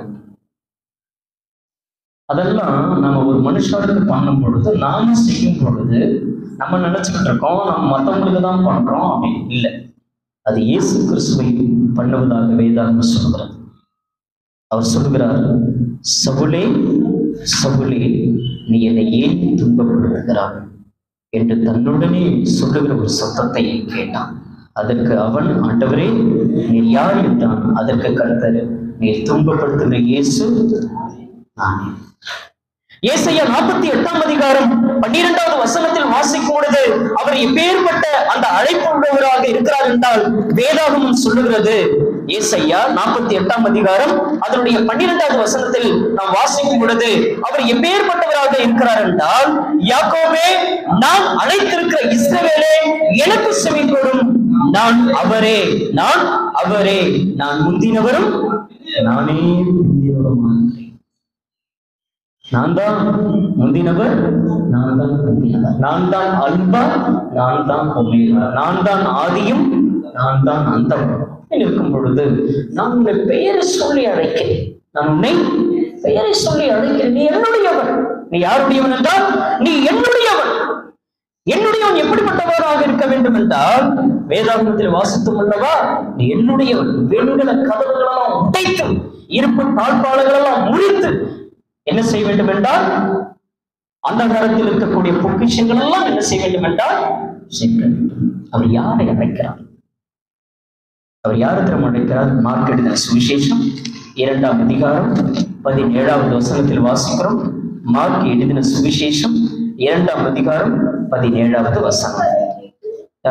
அதெல்லாம் நம்ம ஒரு மனுஷனுக்கு பண்ணும் பொழுது நாம செய்யும் பொழுது நம்ம நினைச்சுக்கிட்டு இருக்கோம் நம்ம மற்றவங்களுக்கு தான் பண்றோம் அப்படின்னு இல்லை அது இயேசு கிறிஸ்துவை பண்ணுவதாக வேதாகம் சொல்கிறது அவர் சொல்கிறார் சவுலே சவுலே நீ என்னை ஏன் துன்பப்படுத்துகிறாய் என்று தன்னுடனே சொல்லுகிற ஒரு சத்தத்தை கேட்டான் அதற்கு அவன் ஆண்டவரே நீர் யார் என்றான் அதற்கு கர்த்தர் நீர் துன்பப்படுத்துகிற இயேசு நானே ஏசையா நாற்பத்தி எட்டாம் அதிகாரம் பன்னிரெண்டாவது வசனத்தில் வாசிக்கும் பொழுது அவர் எப்பேற்பட்ட அந்த அழைப்பு உள்ளவராக இருக்கிறார் என்றால் வேதாகமும் சொல்லுகிறது ஏசையா நாற்பத்தி எட்டாம் அதிகாரம் அதனுடைய பன்னிரெண்டாவது வசனத்தில் நாம் வாசிக்கும் பொழுது அவர் எப்பேற்பட்டவராக இருக்கிறார் என்றால் யாக்கோபே நான் அழைத்திருக்கிற இஸ்ரவேலே எனக்கு செவிப்படும் நான் அவரே நான் அவரே நான் முந்தினவரும் நானே பிந்தினவருமாகிறேன் நான் தான் முந்தினவர் நான் தான் முந்தினவர் நான் தான் அல்பா நான் தான் ஒமேகா நான் தான் ஆதியும் நான் தான் அந்தம் இருக்கும் பொழுது நான் உன்னை பெயரை சொல்லி அழைக்கிறேன் நான் உன்னை பெயரை சொல்லி அழைக்கிறேன் நீ என்னுடையவன் நீ யாருடையவன் என்றால் நீ என்னுடையவன் என்னுடையவன் எப்படிப்பட்டவராக இருக்க வேண்டும் என்றால் வேதாகமத்தில் வாசித்தும் அல்லவா நீ என்னுடையவன் வெண்கல கதவுகளெல்லாம் உடைத்து இருப்பு தாழ்பாளர்களெல்லாம் முறித்து என்ன செய்ய வேண்டும் என்றால் அந்த காலத்தில் இருக்கக்கூடிய பொக்கிஷங்கள் எல்லாம் என்ன செய்ய வேண்டும் என்றால் சேர்க்க வேண்டும் அவர் யாரை அழைக்கிறார் அவர் யாரை திறம் அழைக்கிறார் மார்க் எழுதின சுவிசேஷம் இரண்டாம் அதிகாரம் பதினேழாவது வசனத்தில் வாசிக்கிறோம் மார்க் எழுதின சுவிசேஷம் இரண்டாம் அதிகாரம் பதினேழாவது வசனம் ஆ,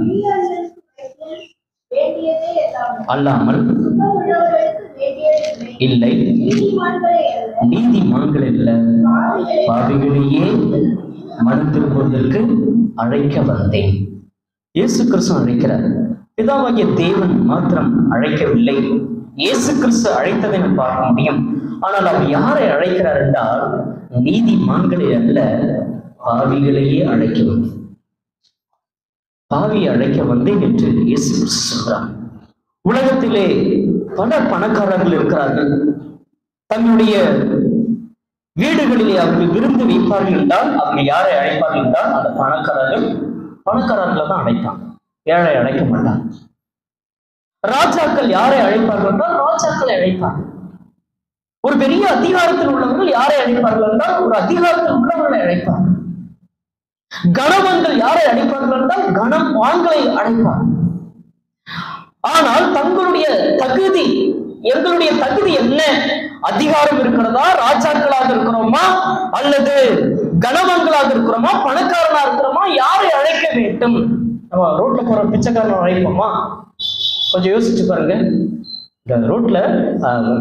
வேண்டியதே எல்லாம் அல்லாமல் உள்ளவர்களுக்கு வேண்டியதில்லை இல்லை நீதிமான்களே அல்ல நீதிமான்கள் இல்ல பாவிகளையே மனம் திரும்புவதற்கு அழைக்க வந்தேன் இயேசு கிறிஸ்து அழைக்கிறார் பிதாவாகிய தேவன் மாத்திரம் அழைக்கவில்லை இயேசு கிறிஸ்து அழைத்ததை நாம் பார்க்க முடியும் ஆனால் அவர் யாரை அழைக்கிறார் என்றால் நீதிமான்களை அல்ல பாவிகளையே அழைக்க வந்தேன் பாவியை அழைக்க வந்தேன் என்று இயேசு கிறிஸ்து சொல்றார் உலகத்திலே பல பணக்காரர்கள் இருக்கிறார்கள் தங்களுடைய வீடுகளிலே அவர்கள் விருந்து வைப்பார்கள் என்றால் அவங்க யாரை அழைப்பார்கள் என்றால் அந்த பணக்காரர்கள் பணக்காரர்களை தான் அழைப்பாங்க ஏழை அழைக்க மாட்டாங்க ராஜாக்கள் யாரை அழைப்பார்கள் என்றால் ராஜாக்களை அழைப்பார்கள் ஒரு பெரிய அதிகாரத்தில் உள்ளவர்கள் யாரை அழைப்பார்கள் என்றால் ஒரு அதிகாரத்தில் உள்ளவர்களை அழைப்பார்கள் கணவன்கள் யாரை அழைப்பார்கள் என்றால் கணம் ஆண்களை அழைப்பார்கள் ஆனால் தங்களுடைய தகுதி எங்களுடைய தகுதி என்ன அதிகாரம் இருக்கிறதா ராஜாக்களாக இருக்கிறோமா அல்லது கணவன்களாக இருக்கிறோமா பணக்காரனா இருக்கிறோமா யாரை அழைக்க வேண்டும் நம்ம ரோட்ல போற பிச்சைக்காரனை அழைப்போமா கொஞ்சம் யோசிச்சு பாருங்க இந்த ரோட்ல ஆஹ்,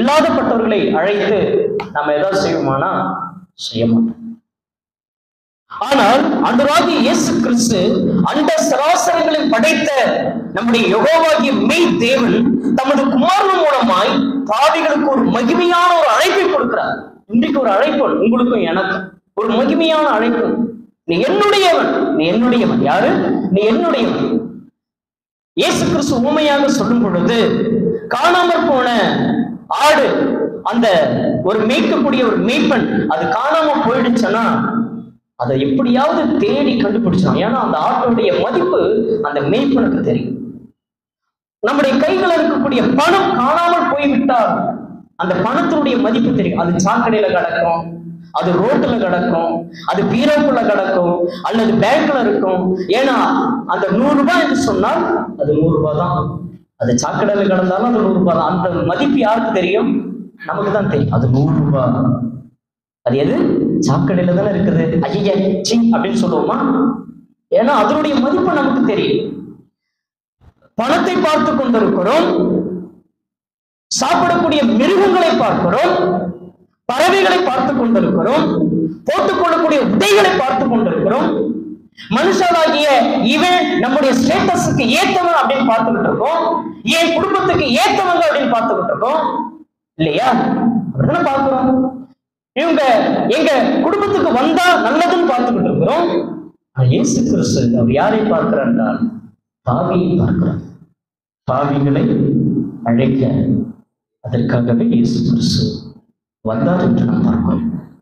இல்லாதப்பட்டவர்களை அழைத்து நம்ம ஏதாவது செய்வோமானா செய்ய மாட்டோம் ஆனால் அன்றாகிய இயேசு கிறிஸ்து அந்த சராசரங்களை படைத்த நம்முடைய யெகோவாகிய மெய் தேவன் தமது குமாரன் மூலமாய் பாவிகளுக்கு ஒரு மகிமையான ஒரு அழைப்பை கொடுக்கிறார் இன்றைக்கு ஒரு அழைப்பு உங்களுக்கும் எனக்கும் ஒரு மகிமையான அழைப்பு நீ என்னுடையவன் நீ என்னுடையவன் யாரு நீ என்னுடையவன் இயேசு கிறிஸ்து உண்மையாக சொல்லும் பொழுது காணாமற் போன ஆடு அந்த ஒரு மேய்க்கக்கூடிய ஒரு மேய்ப்பன் அது காணாம போயிடுச்சுன்னா அதை எப்படியாவது தேடி கண்டுபிடிச்சான் ஏன்னா அந்த ஆட்டோடைய மதிப்பு அந்த மேய்ப்பனுக்கு தெரியும் நம்முடைய கைகள் இருக்கக்கூடிய பணம் காணாமல் போய்விட்டால் அந்த பணத்தினுடைய மதிப்பு தெரியும் அது சாக்கடையில கிடக்கும் அது ரோட்டுல கிடக்கும் அது பீரோக்குள்ள கிடக்கும் அல்லது பேங்க்ல இருக்கும் ஏன்னா அந்த நூறு ரூபாய் என்று சொன்னால் அது நூறு ரூபாய் தான் அது சாக்கடையில கிடந்தாலும் அது நூறு ரூபாய் தான் அந்த மதிப்பு யாருக்கு தெரியும் நமக்கு தான் தெரியும் அது நூறு ரூபாய் அது எது சாக்கடையில தானே இருக்குது ஐய சி அப்படின்னு சொல்லுவோமா ஏன்னா அதனுடைய மதிப்பு நமக்கு தெரியும் பணத்தை பார்த்து கொண்டிருக்கிறோம் சாப்பிடக்கூடிய மிருகங்களை பார்க்கிறோம் பறவைகளை பார்த்து கொண்டிருக்கிறோம் போட்டுக்கொள்ளக்கூடிய உடைகளை பார்த்து கொண்டிருக்கிறோம் மனுஷனாகிய இவன் நம்முடைய ஸ்டேட்டஸுக்கு ஏத்தவன் அப்படின்னு பார்த்துக்கிட்டு இருக்கோம் என் குடும்பத்துக்கு ஏத்தவங்க அப்படின்னு பார்த்துக்கிட்டு இருக்கோம் இல்லையா அப்படிதானே பார்க்கிறோம் இவங்க எங்க குடும்பத்துக்கு வந்தா நல்லதுன்னு பார்த்துக்கிட்டு இருக்கிறோம் ஆனா இயேசு கிறிஸ்து அவர் யாரை பார்க்கிறார் என்றால் பாவியை பார்க்கிறார் பாவிகளை அழைக்க அதற்காகவே இயேசு கிறிஸ்து வந்தார் என்று நாம் பார்க்கிறோம்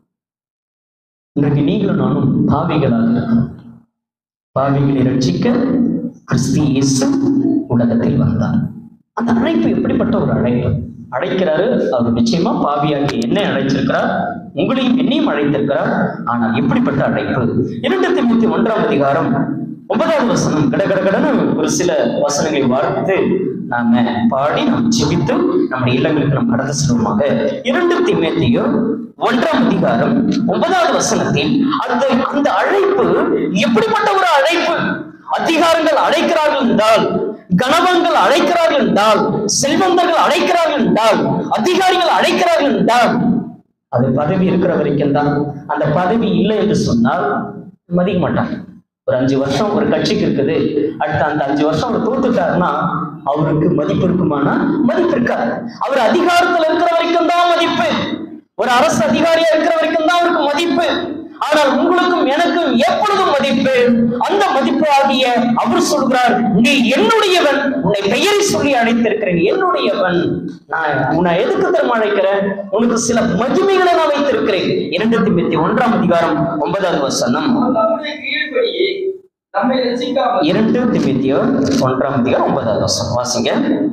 இன்றைக்கு நீங்களும் நானும் பாவிகளாக இருக்கிறோம் பாவிகளை ரட்சிக்க கிறிஸ்து இயேசு உலகத்தில் வந்தார் அந்த அழைப்பு எப்படிப்பட்ட ஒரு அழைப்பு அழைக்கிறாரு அவர் நிச்சயமா பாவியாகி என்ன அழைச்சிருக்கிறார் உங்களையும் என்னையும் அழைத்திருக்கிறார் ஆனால் எப்படிப்பட்ட அழைப்பு இரண்டு தொண்ணூத்தி ஒன்றாம் அதிகாரம் ஒன்பதாவது வசனம் கடகடகடன்னு ஒரு சில வசனங்களை வார்த்து நாம பாடி நாம் செபித்து நம்முடைய இல்லங்களுக்கு நாம் கடந்து செல்வோமாக இரண்டு திமேத்தியும் ஒன்றாம் அதிகாரம் ஒன்பதாவது வசனத்தில் அந்த அந்த அழைப்பு எப்படிப்பட்ட ஒரு அழைப்பு அதிகாரங்கள் அழைக்கிறார்கள் என்றால் கணவன்கள் அழைக்கிறார்கள் என்றால் செல்வந்தர்கள் அழைக்கிறார்கள் என்றால் அதிகாரிகள் அழைக்கிறார்கள் என்றால் அது பதவி இருக்கிற வரைக்கும் தான் அந்த பதவி இல்லை என்று சொன்னால் மதிக்க மாட்டாங்க ஒரு அஞ்சு வருஷம் ஒரு கட்சிக்கு இருக்குது அடுத்த அந்த அஞ்சு வருஷம் அவர் தோத்துட்டாருன்னா அவருக்கு மதிப்பு இருக்குமானா மதிப்பு இருக்காது அவர் அதிகாரத்துல இருக்கிற வரைக்கும் தான் மதிப்பு ஒரு அரசு அதிகாரியா இருக்கிற வரைக்கும் தான் அவருக்கு மதிப்பு ஆனால் உங்களுக்கும் எனக்கும் எப்பொழுதும் மதிப்பு அந்த மதிப்பு ஆகிய அவர் சொல்கிறார் நீ என்னுடையவன் உன்னை பெயரை சொல்லி அழைத்திருக்கிறேன் என்னுடையவன் நான் உன்னை எதுக்கு திரும்ப அழைக்கிறேன் உனக்கு சில மகிமைகளை நான் வைத்திருக்கிறேன் இரண்டு திமுத்தி ஒன்றாம் அதிகாரம் ஒன்பதாவது வசனம் நம்முடைய கீழ்ப்படியே நம்மை ரசிக்காமல் இரண்டு திமுத்தியோ ஒன்றாம் அதிகாரம் ஒன்பதாவது வசனம் வாசிங்க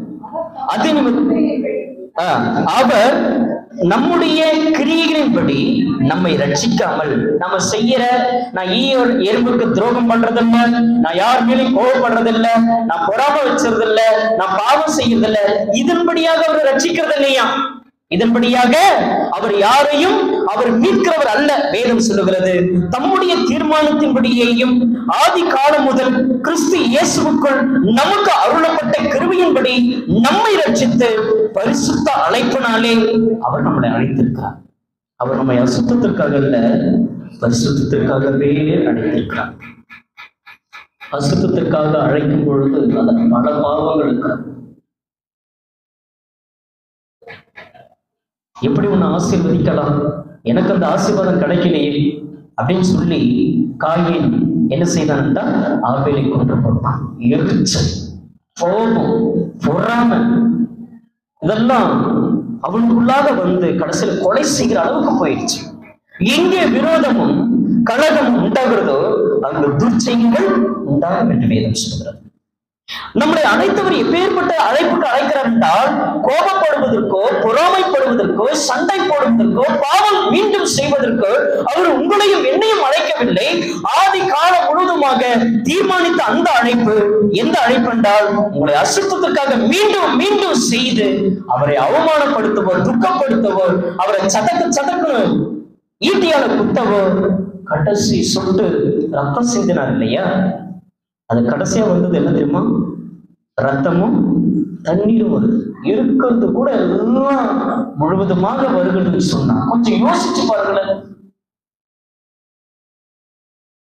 அது நிமித்தம் ஆ, அவர் நம்முடைய கிரியைகளின்படி நம்மை ரட்சிக்காமல் நம்ம செய்யற நான் ஈயோர் எறும்புக்கு துரோகம் பண்றதில்ல நான் யார் மேலும் கோவப்படுறதில்ல நான் பொறாம வச்சதில்ல நான் பாவம் செய்யறதில்ல இதன்படியாக அவர் ரட்சிக்கிறது இல்லையா இதன்படியாக அவர் யாரையும் அவர் மீட்கிறவர் அல்ல வேதம் சொல்லுகிறது தம்முடைய தீர்மானத்தின்படியேயும் ஆதி காலம் முதல் கிறிஸ்து இயேசுவுக்குள் நமக்கு அருளப்பட்ட கிருபையின்படி நம்மை ரட்சித்து பரிசுத்த அழைப்பினாலே அவர் நம்மளை அழைத்திருக்கிறார் அவர் நம்மை அசுத்தத்திற்காக அல்ல பரிசுத்தத்திற்காகவே அழைத்திருக்கிறார் அசுத்தத்திற்காக அழைக்கும் பொழுது அதன் பல பாவங்கள் இருக்கிறது எப்படி உன்னை ஆசீர்வதிக்கலாம் எனக்கு அந்த ஆசீர்வாதம் கிடைக்கலையே அப்படின்னு சொல்லி காயின் என்ன செய்தான் என்றால் ஆபேலை கொண்டு போட்டான் எரிச்சல் கோபம் பொறாமை இதெல்லாம் அவனுக்குள்ளாக வந்து கடைசியில் கொலை செய்கிற அளவுக்கு போயிடுச்சு எங்கே விரோதமும் கழகமும் உண்டாகிறதோ அங்கு துர்ச்செய்கள் உண்டாகும் என்று வேதம் சொல்கிறது நம்மளை அழைத்தவர் எப்பேற்பட்ட அழைப்புக்கு அழைக்கிறார் என்றால் கோபப்படுவதற்கோ பொறாமைப்படுவதற்கோ சண்டை போடுவதற்கோ பாவம் மீண்டும் செய்வதற்கோ அவர் உங்களையும் என்னையும் அழைக்கவில்லை ஆதி காலம் முழுவதுமாக தீர்மானித்த அந்த அழைப்பு எந்த அழைப்பு என்றால் உங்களை அசுத்தத்திற்காக மீண்டும் மீண்டும் செய்து அவரை அவமானப்படுத்தவோ துக்கப்படுத்தவோ அவரை சதக்கு சதக்கு ஈட்டியால குத்தவோ கடைசி சொட்டு ரத்தம் சிந்தினார் இல்லையா அது கடைசியா வந்தது என்ன தெரியுமா ரத்தமும் தண்ணீரும் வருது இருக்கிறது கூட எல்லாம் முழுவதுமாக வருகிறதுன்னு சொன்னா கொஞ்சம் யோசிச்சு பாருங்களேன்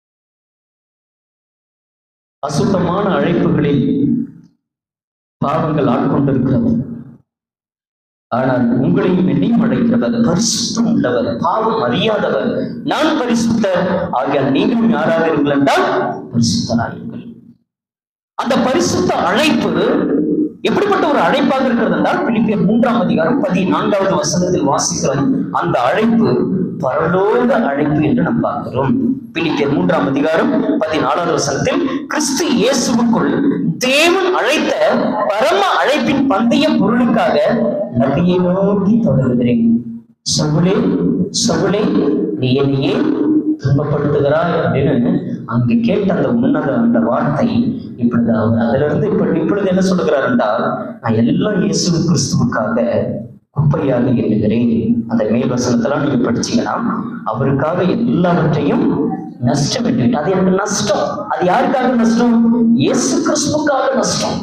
அசுத்தமான அழைப்புகளில் பாவங்கள் ஆட்கொண்டிருக்கிறது ஆனால் உங்களையும் என்னையும் அழைக்கிறவர் பரிசுத்தம் உள்ளவர் பாவம் அறியாதவர் நான் பரிசுத்தர் ஆகியால் நீங்களும் யாராக இருங்கள் என்றால் பரிசுத்தராயிருங்கள் அந்த பரிசுத்த அழைப்பு எப்படிப்பட்ட ஒரு அழைப்பாக இருக்கிறது என்றால் பிலிப்பியர் மூன்றாம் அதிகாரம் பதினான்காவது வசனத்தில் வாசிக்கிறோம் அந்த அழைப்பு பரலோக அழைப்பு என்று நாம் பார்க்கிறோம் பிலிப்பியர் மூன்றாம் அதிகாரம் பதினாலாவது வசனத்தில் கிறிஸ்து இயேசுவுக்குள் தேவன் அழைத்த பரம அழைப்பின் பந்தய பொருளுக்காக நபியை நோக்கி தொடர்கிறேன் சவுளே சவுளே நீ என்னை ஏன் துன்பப்படுத்துகிறாய் அப்படின்னு அங்கு கேட்ட அந்த உன்னத அந்த வார்த்தை இப்பொழுது அவர் அதிலிருந்து இப்ப இப்பொழுது என்ன சொல்லுகிறார் என்றால் நான் எல்லாம் இயேசு கிறிஸ்துவுக்காக குப்பையாக எண்ணுகிறேன் அந்த மேல் வசனத்தெல்லாம் நீங்க படிச்சீங்கன்னா அவருக்காக எல்லாவற்றையும் நஷ்டம் என்று அது எனக்கு நஷ்டம் அது யாருக்காக நஷ்டம் இயேசு கிறிஸ்துவுக்காக நஷ்டம்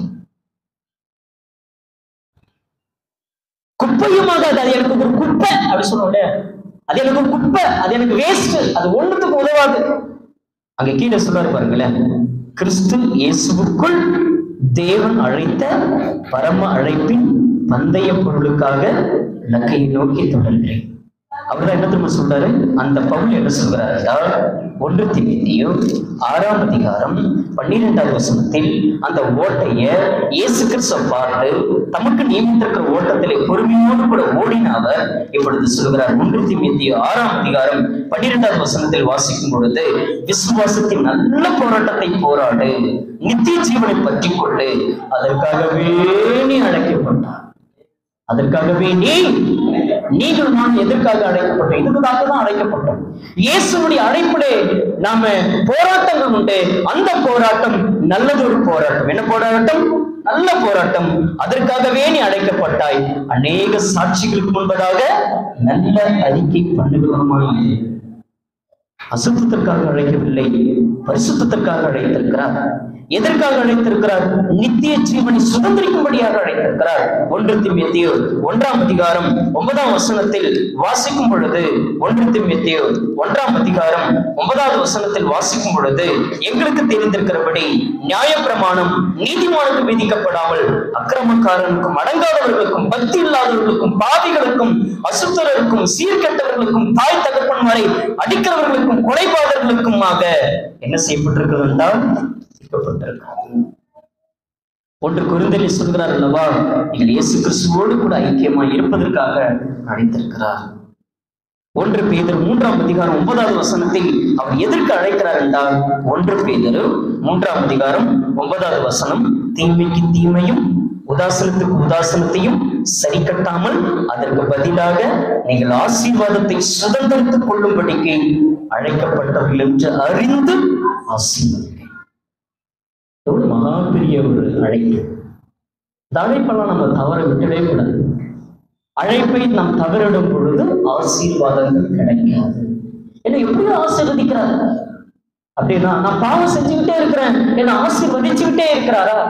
குப்பையுமாக அது அது எனக்கு ஒரு குப்பை அப்படி சொல்லுவோம்ல அது எனக்கு ஒரு குப்பை அது எனக்கு வேஸ்ட் அது ஒண்ணுத்துக்கு உதவாது அங்க கீழே சொல்றாரு பாருங்களேன் கிறிஸ்து இயேசுவுக்குள் தேவன் அழைத்த பரம அழைப்பின் பந்தய பொருளுக்காக லக்கையை நோக்கி தொடர்கிறேன் அவர் என்ன திரும்ப சொல்றாரு அந்த பவுல் என்ன சொல்கிறார் என்றால் ஒன்று திமித்தியோ ஆறாம் அதிகாரம் பன்னிரெண்டாவது வசனத்தில் அந்த ஓட்டைய இயேசு கிறிஸ்துவ பார்த்து தமக்கு நியமித்திருக்கிற ஓட்டத்திலே பொறுமையோடு கூட ஓடின அவர் இப்பொழுது சொல்கிறார் ஒன்று திமித்தியோ ஆறாம் அதிகாரம் பன்னிரெண்டாவது வசனத்தில் வாசிக்கும் பொழுது விசுவாசத்தின் நல்ல போராட்டத்தை போராடு நித்திய ஜீவனை பற்றி கொண்டு அதற்காகவே நீ அழைக்கப்பட்டார் அதற்காகவே நீ நீங்கள் நான் எதற்காக அழைக்கப்பட்டோம் இதுக்காக தான் அழைக்கப்பட்டோம் இயேசுடைய அழைப்பிலே நாம போராட்டங்கள் உண்டு அந்த போராட்டம் நல்லது ஒரு போராட்டம் என்ன போராட்டம் நல்ல போராட்டம் அதற்காகவே நீ அழைக்கப்பட்டாய் அநேக சாட்சிகளுக்கு முன்பதாக நல்ல அறிக்கை பண்ணுகிறோமாய் அசுத்தத்திற்காக அழைக்கவில்லை பரிசுத்தத்திற்காக அழைத்திருக்கிறார் எதற்காக அழைத்திருக்கிறார் நித்திய ஜீவனை சுதந்திரிக்கும்படியாக அழைத்திருக்கிறார் ஒன்று திம்யத்தியோ ஒன்றாம் அதிகாரம் ஒன்பதாம் வசனத்தில் வாசிக்கும் பொழுது ஒன்று திம்யத்தியோ ஒன்றாம் அதிகாரம் ஒன்பதாவது வசனத்தில் வாசிக்கும் பொழுது எங்களுக்கு தெரிந்திருக்கிறபடி நியாயப்பிரமாணம் நீதிமானுக்கு விதிக்கப்படாமல் அக்கிரமக்காரனுக்கும் அடங்காதவர்களுக்கும் பக்தி இல்லாதவர்களுக்கும் பாவிகளுக்கும் அசுத்தருக்கும் சீர்கெட்டவர்களுக்கும் தாய் தகப்பன்மாரை அடிக்கிறவர்களுக்கும் கொலைபாதர்களுக்குமாக என்ன செய்யப்பட்டிருக்கிறது என்றால் விதிக்கப்பட்டிருக்கிறது ஒன்று குருந்தலில் சொல்கிறார் அல்லவா நீங்கள் இயேசு கிறிஸ்துவோடு கூட ஐக்கியமாய் இருப்பதற்காக அழைத்திருக்கிறார் ஒன்று பேதர் மூன்றாம் அதிகாரம் ஒன்பதாவது வசனத்தில் அவர் எதற்கு அழைக்கிறார் என்றால் ஒன்று பேதர் மூன்றாம் அதிகாரம் ஒன்பதாவது வசனம் தீமைக்கு தீமையும் உதாசனத்துக்கு உதாசனத்தையும் சரி கட்டாமல் அதற்கு பதிலாக நீங்கள் ஆசீர்வாதத்தை சுதந்திரித்துக் கொள்ளும்படிக்கு அழைக்கப்பட்டவர்கள் என்று அறிந்து ஆசீர்வதிங்க ஒரு மகா பெரிய ஒரு அழைப்பு இந்த அழைப்பெல்லாம் நம்ம தவற விட்டவே கூடாது அழைப்பை நாம் தவறிடும் பொழுது ஆசீர்வாதங்கள் கிடைக்காது என்ன எப்படியோ ஆசீர்வதிக்கிறார் அப்படின்னா நான் பாவம் செஞ்சுக்கிட்டே இருக்கிறேன் என்ன ஆசீர்வதிச்சுக்கிட்டே இருக்கிறாரா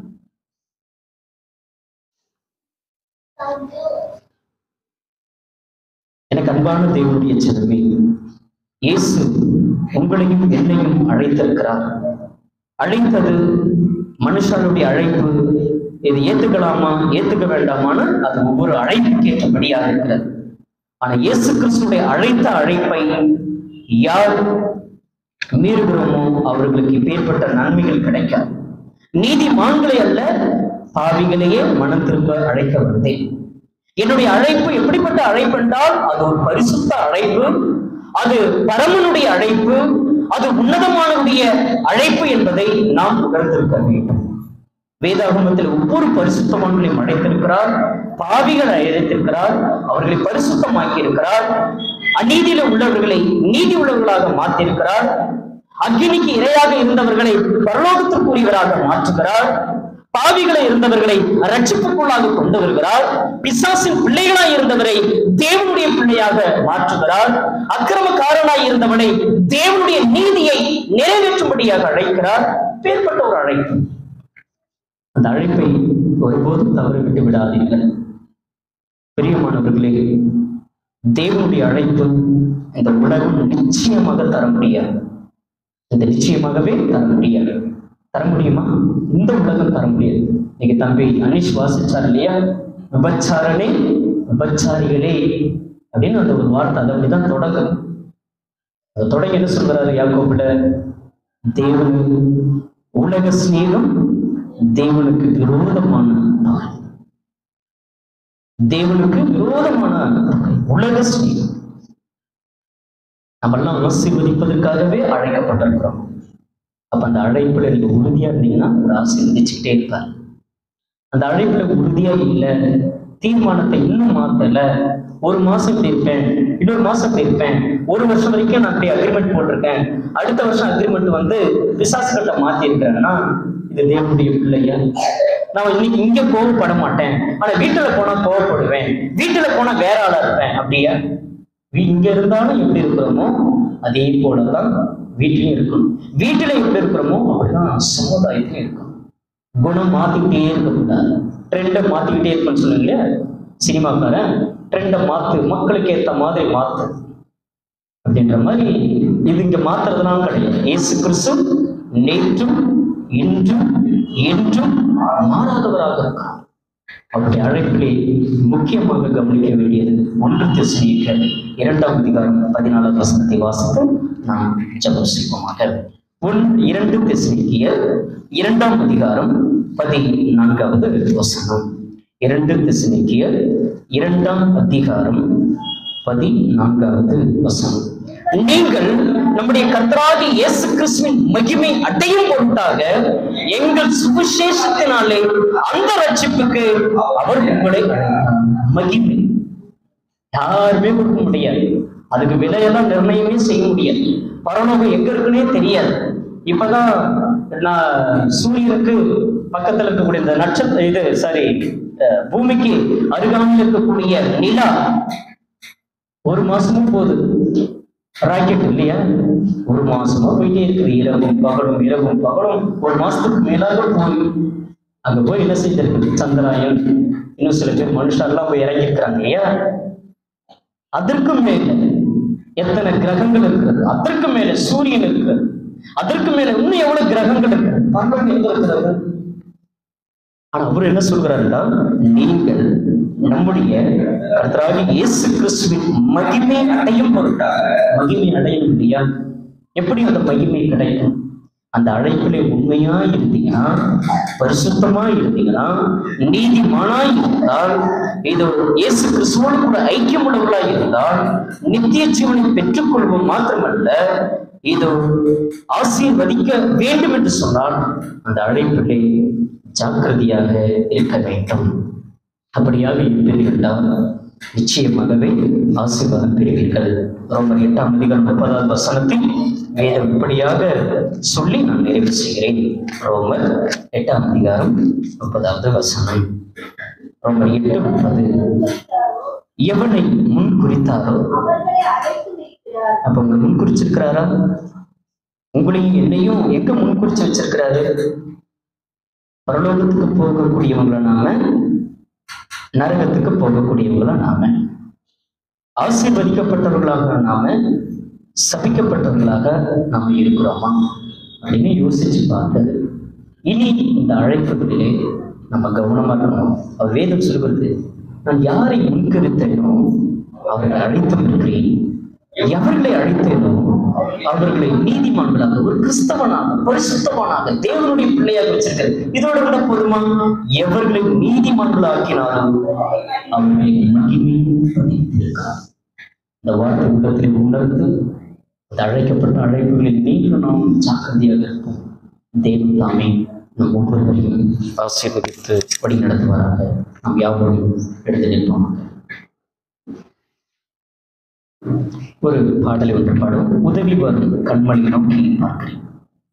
எனக்கு அன்பான தேவனுடைய செல்வி இயேசு உங்களையும் என்னையும் அழைத்திருக்கிறார் அழைத்தது மனுஷனுடைய அழைப்பு இது ஏத்துக்கலாமா ஏத்துக்க வேண்டாமான்னு அது ஒவ்வொரு அழைப்புக்கு ஏற்றபடியாக இருக்கிறது ஆனா இயேசு கிறிஸ்துடைய அழைத்த அழைப்பை யார் மீறுகிறோமோ அவர்களுக்கு இப்பேற்பட்ட நன்மைகள் கிடைக்காது நீதிமான்களை அல்ல பாவிகளையே மனம் திரும்ப அழைக்க வந்தேன் என்னுடைய அழைப்பு எப்படிப்பட்ட அழைப்பு என்றால் அது ஒரு பரிசுத்த அழைப்பு அது பரமனுடைய அழைப்பு அது உன்னதமானவருடைய அழைப்பு என்பதை நாம் உணர்ந்திருக்க வேண்டும் வேதாகமத்தில் ஒவ்வொரு பரிசுத்தவான்களையும் அழைத்திருக்கிறார் பாவிகளை அழைத்திருக்கிறார் அவர்களை பரிசுத்தமாக்கி இருக்கிறார் அநீதியில உள்ளவர்களை நீதி உள்ளவர்களாக மாற்றிருக்கிறார் அக்னிக்கு இரையாக இருந்தவர்களை பரலோகத்திற்குரியவராக மாற்றுகிறார் பாவிகளை இருந்தவர்களை ரட்சிப்புக்குள்ளாக கொண்டு வருகிறார் பிசாசின் பிள்ளைகளாய் இருந்தவரை தேவனுடைய பிள்ளையாக மாற்றுகிறார் அக்கிரமக்காரனாய் இருந்தவனை தேவனுடைய நீதியை நிறைவேற்றும்படியாக அழைக்கிறார் பேர்பட்ட ஒரு அழைப்பு அந்த அழைப்பை ஒருபோதும் தவறிவிட்டு விடாதீர்கள் பிரியமானவர்களே தேவனுடைய அழைப்பு இந்த உலகம் நிச்சயமாக தர முடியாது இந்த நிச்சயமாகவே தர முடியாது தர முடியுமா இந்த உலகம் தர முடியாது இன்னைக்கு தம்பி அனிஷ் வாசிச்சார் இல்லையா விபச்சாரனே விபச்சாரிகளே அப்படின்னு அந்த ஒரு வார்த்தை அது அப்படிதான் தொடங்கும் அது தொடங்கி என்ன சொல்றாரு யாக்கோபிட தேவனு உலக சிநேகம் தேவனுக்கு விரோதமான பகை தேவனுக்கு விரோதமான பகை உலக சிநேகம் நம்மெல்லாம் ஆசீர்வதிப்பதற்காகவே அழைக்கப்பட்டிருக்கிறோம் அப்ப அந்த அழைப்புல நீங்க உறுதியா இருந்தீங்கன்னா ஒரு ஆசீர்வதிச்சுக்கிட்டே இருப்பார் அந்த அழைப்புல உறுதியா இல்ல தீர்மானத்தை இன்னும் மாத்தல ஒரு மாசம் இப்படி இருப்பேன் இன்னொரு மாசம் இப்படி இருப்பேன் ஒரு வருஷம் வரைக்கும் நான் அப்படி அக்ரிமெண்ட் போட்டிருக்கேன் அடுத்த வருஷம் அக்ரிமெண்ட் வந்து பிசாசுகிட்ட மாத்தி இருக்கிறேன்னா இது தேவனுடைய பிள்ளையா நான் இன்னைக்கு இங்க கோவப்பட மாட்டேன் ஆனா வீட்டுல போனா கோவப்படுவேன் வீட்டுல போனா வேற ஆளா இருப்பேன் அப்படியா வீ- இங்க இருந்தாலும் எப்படி இருக்கிறோமோ அதே போலதான் வீட்லயும் இருக்கணும் வீட்டுல எப்படி இருக்கிறோமோ அப்படிதான் சமுதாயத்திலும் இருக்கணும் குணம் மாத்திக்கிட்டே இருக்கக்கூடாது ட்ரெண்டை மாத்திக்கிட்டே இருப்பேன்னு சொன்னீங்க இல்லையா சினிமாக்காரன் ட்ரெண்டை மாத்து மக்களுக்கு ஏத்த மாதிரி மாத்து அப்படின்ற மாதிரி இது இங்க மாத்துறதுலாம் கிடையாது இயேசு கிறிஸ்து நேற்றும் இன்றும் என்றும் மாறாதவராக இருக்கிறார் அவருடைய அழைப்பிலே முக்கியமாக கவனிக்க வேண்டியது ஒன்று திசைக்க இரண்டாம் அதிகாரம் பதினாலாம் வசனத்தை வாசித்து நாம் ஜபம் செய்வோமாக ஒன் இரண்டு திசைக்கிய இரண்டாம் அதிகாரம் பதினான்காவது வசனம் இரண்டு திசைக்கிய இரண்டாம் அதிகாரம் பதினான்காவது வசனம் நீங்கள் நம்முடைய கர்த்தராகி இயேசு கிறிஸ்துவின் மகிமை அடையும் பொருட்டாக எங்கள் சுவிசேஷத்தினாலே அந்த ரட்சிப்புக்கு அவர் உங்களை அழைத்தார். மகிமை யாருமே கொடுக்க முடியாது அதுக்கு விலையெல்லாம் நிர்ணயமே செய்ய முடியாது பரலோகம் எங்க இருக்குன்னே தெரியாது இப்பதான் நான் சூரியனுக்கு பக்கத்துல இருக்கக்கூடிய இந்த நட்சத்திர இது சாரி பூமிக்கு அருகாமையில் இருக்கக்கூடிய நிலா ஒரு மாசமும் போகுது ராக்கெட் இல்லையா ஒரு மாசமா போயிட்டே இருக்குது இரவும் பகலும் இரவும் பகலும் ஒரு மாசத்துக்கு மேலாக போய் அங்க போய் என்ன செய்திருக்கு சந்திராயன் இன்னும் சில பேர் மனுஷர்லாம் போய் இறங்கியிருக்கிறாங்க இல்லையா அதற்கு மேல எத்தனை கிரகங்கள் இருக்கிறது அதற்கு மேல சூரியன் இருக்கிறது அதற்கு மேல இன்னும் எவ்வளவு கிரகங்கள் இருக்கு பகவான் எங்க இருக்கிறது ஆனா அவர் என்ன சொல்கிறாருன்னா நீங்கள் நம்முடைய கர்த்தராகிய இயேசு கிறிஸ்துவின் மகிமை அடையும் பொருட்டாக மகிமை அடையும் இல்லையா எப்படி அந்த மகிமை கிடைக்கும் அந்த அழைப்பிலே உண்மையா இருந்தீங்கன்னா பரிசுத்தமா இருந்தீங்கன்னா நீதிமானாய் இருந்தால் இது இயேசு கிறிஸ்துவோடு கூட ஐக்கியம் உள்ளவர்களாய் இருந்தால் நித்திய ஜீவனை பெற்றுக்கொள்வோம் மாத்திரமல்ல இது ஆசீர்வதிக்க வேண்டும் என்று சொன்னால் அந்த அழைப்பிலே ஜாக்கிரதையாக இருக்க வேண்டும் அப்படியாக இருப்பீர்கள்தான் நிச்சயமாகவே ஆசீர்வாதம் பெறுவீர்கள் ரோமர் எட்டாம் அதிகாரம் முப்பதாவது வசனத்தில் வேதம் இப்படியாக சொல்லி நான் நிறைவு செய்கிறேன் ரோமர் எட்டாம் அதிகாரம் முப்பதாவது வசனம் ரோமர் எட்டு முப்பது எவனை முன் குறித்தாரோ அவர்களை அழைத்து வைக்கிறார் அப்ப உங்களை முன் குறிச்சிருக்கிறாரா உங்களையும் என்னையும் எங்க முன் குறிச்சு வச்சிருக்கிறாரு பரலோகத்துக்கு போகக்கூடியவங்கள நாம நரகத்துக்கு போகக்கூடியவங்களா நாம ஆசீர்வதிக்கப்பட்டவர்களாக நாம சபிக்கப்பட்டவர்களாக நாம இருக்கிறோமா அப்படின்னு யோசிச்சு பார்த்து இனி இந்த அழைப்புகளிலே நம்ம கவனமா இருக்கணும் அவர் வேதம் சொல்கிறது நான் யாரை முன்கருத்தேனோ அவர்களை அழைத்து இருக்கிறேன் எவர்களை அழைத்தேனோ அவர்களை நீதிமான்களாக ஒரு கிறிஸ்தவனாக பரிசுத்தவனாக தேவனுடைய பிள்ளையாக வச்சிருக்கிறது இதோட கூட போதுமா எவர்களை நீதிமான்களாக்கினாரோ அவர்களை மகிமை பதித்திருக்கிறார் இந்த வார்த்தை உள்ளத்தில் உணர்ந்து அந்த அழைக்கப்பட்ட அழைப்புகளில் நீங்களும் நாம் ஜாக்கிரதையாக இருப்போம் தேவன் தாமே நம் ஒவ்வொருவரையும் ஆசீர்வதித்து வழி நடத்துவாராக நாம் யாவரும் எடுத்து நிற்போம் ஒரு பாடலை ஒன்று பாடும் உதவி வரும் கண்மணி நோக்கி பார்க்கிறேன்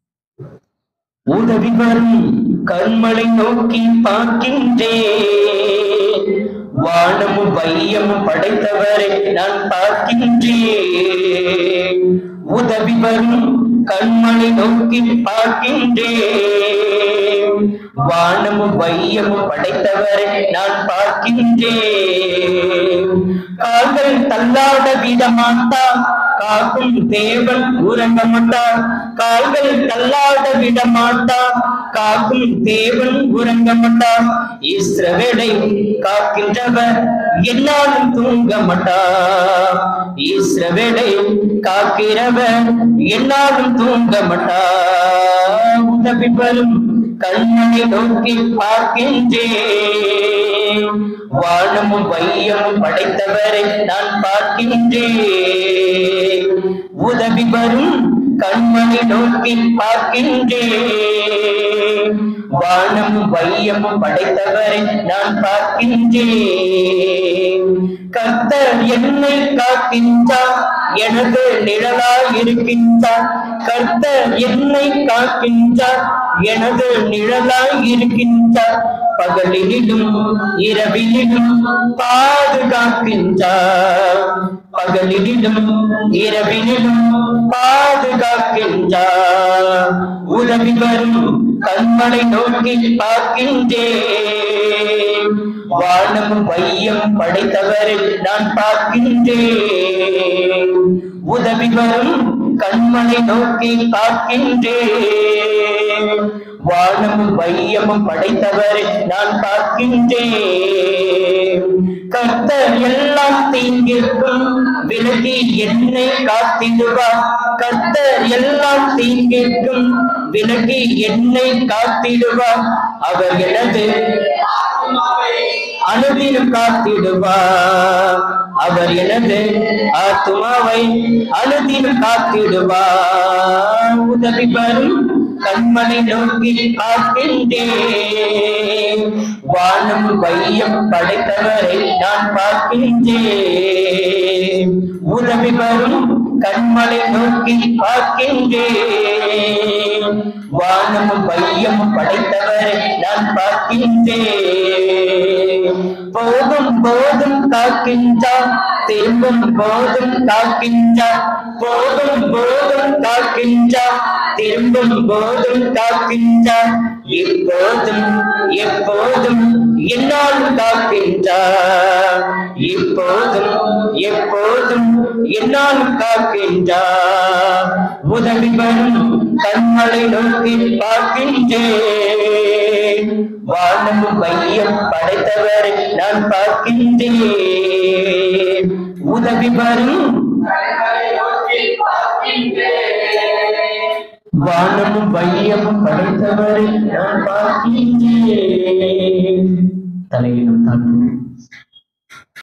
உதவி வரும் கண்மலை நோக்கி பார்க்கின்றேன் வானமும் வையமும் படைத்தவரை நான் பார்க்கின்றேன் உதவி வரும் கண்மலை நோக்கி பார்க்கின்றேன் வானமும் வையமும் படைத்தவரை நான் பார்க்கின்றேன் கால்கள் தள்ளாட விடமாட்டா காக்கும் தேவன் உறங்க மாட்டார் கால்கள் தள்ளாட விட மாட்டார் காக்கும் தேவன் உறங்க மாட்டார் இஸ்ரவேலை காக்கின்றவர் என்னாலும் தூங்க மாட்டார் இஸ்ரவேலை காக்கிறவர் என்னாலும் தூங்க மாட்டார் உதவி வரும் கண்மணி நோக்கி பார்க்கின்றேன் வானமும் வையமும் படைத்தவரை நான் பார்க்கின்றேன் உதவி வரும் கண்மணி நோக்கி பார்க்கின்றேன் வானமும் வையமும் படைத்தவரை நான் பார்க்கின்றேன் கர்த்தர் என்னை காக்கின்றார் எனது நிழலாய் இருக்கின்றார் கர்த்தர் என்னை காக்கின்றார் எனது நிழலாய் இருக்கின்றார் பகலிலும் இரவிலும் பாதுகாக்கின்றார் பகலிலும் இரவிலும் பாதுகாக்கின்றார் உதவி வரும் கண்மலை நோக்கி பார்க்கின்றேன் வானம் வையம் படைத்தவரை நான் பார்க்கின்றேன் உதவி வரும் கண்மலை நோக்கி பார்க்கின்றேன் வானமும் வையமும் படைத்தவரை நான் பார்க்கின்றேன் கர்த்தர் எல்லாம் தீங்கிற்கும் விலகி என்னை காத்திடுவார் கர்த்தர் எல்லாம் தீங்கிற்கும் விலகி என்னை காத்திடுவார் அவர் எனது அனுதினம் காத்திடுவார் அவர் எனது ஆத்மாவை அனுதினம் காத்திடுவார் உதவி வரும் கண்மனை நோக்கி பார்க்கின்றேன் வானம் வையம் படைத்தவரை நான் பார்க்கின்றேன் உதவி வரும் கண்மலை நோக்கி பார்க்கின்றேன் வானமும் வையமும் படைத்தவரை நான் பார்க்கின்றேன் போகும் போதும் காக்கின்றார் திரும்பும் போதும் காக்கின்றார் போகும் போதும் காக்கின்றார் திரும்பும் போதும் காக்கின்றார் இப்போதும் எப்போதும் என்னால் காக்கின்றார் இப்போதும் எப்போதும் என்னால் காக்கின்றார் உதவி வரும் கண்மலை நோக்கி பார்க்கின்றேன் வானமும் வையம் படைத்தவரை நான் பார்க்கின்றேன் உதவி வரும் வானமும் வையமும் படைத்தவரை நான் பார்க்கின்றேன் தலையிலும் தாழ்வு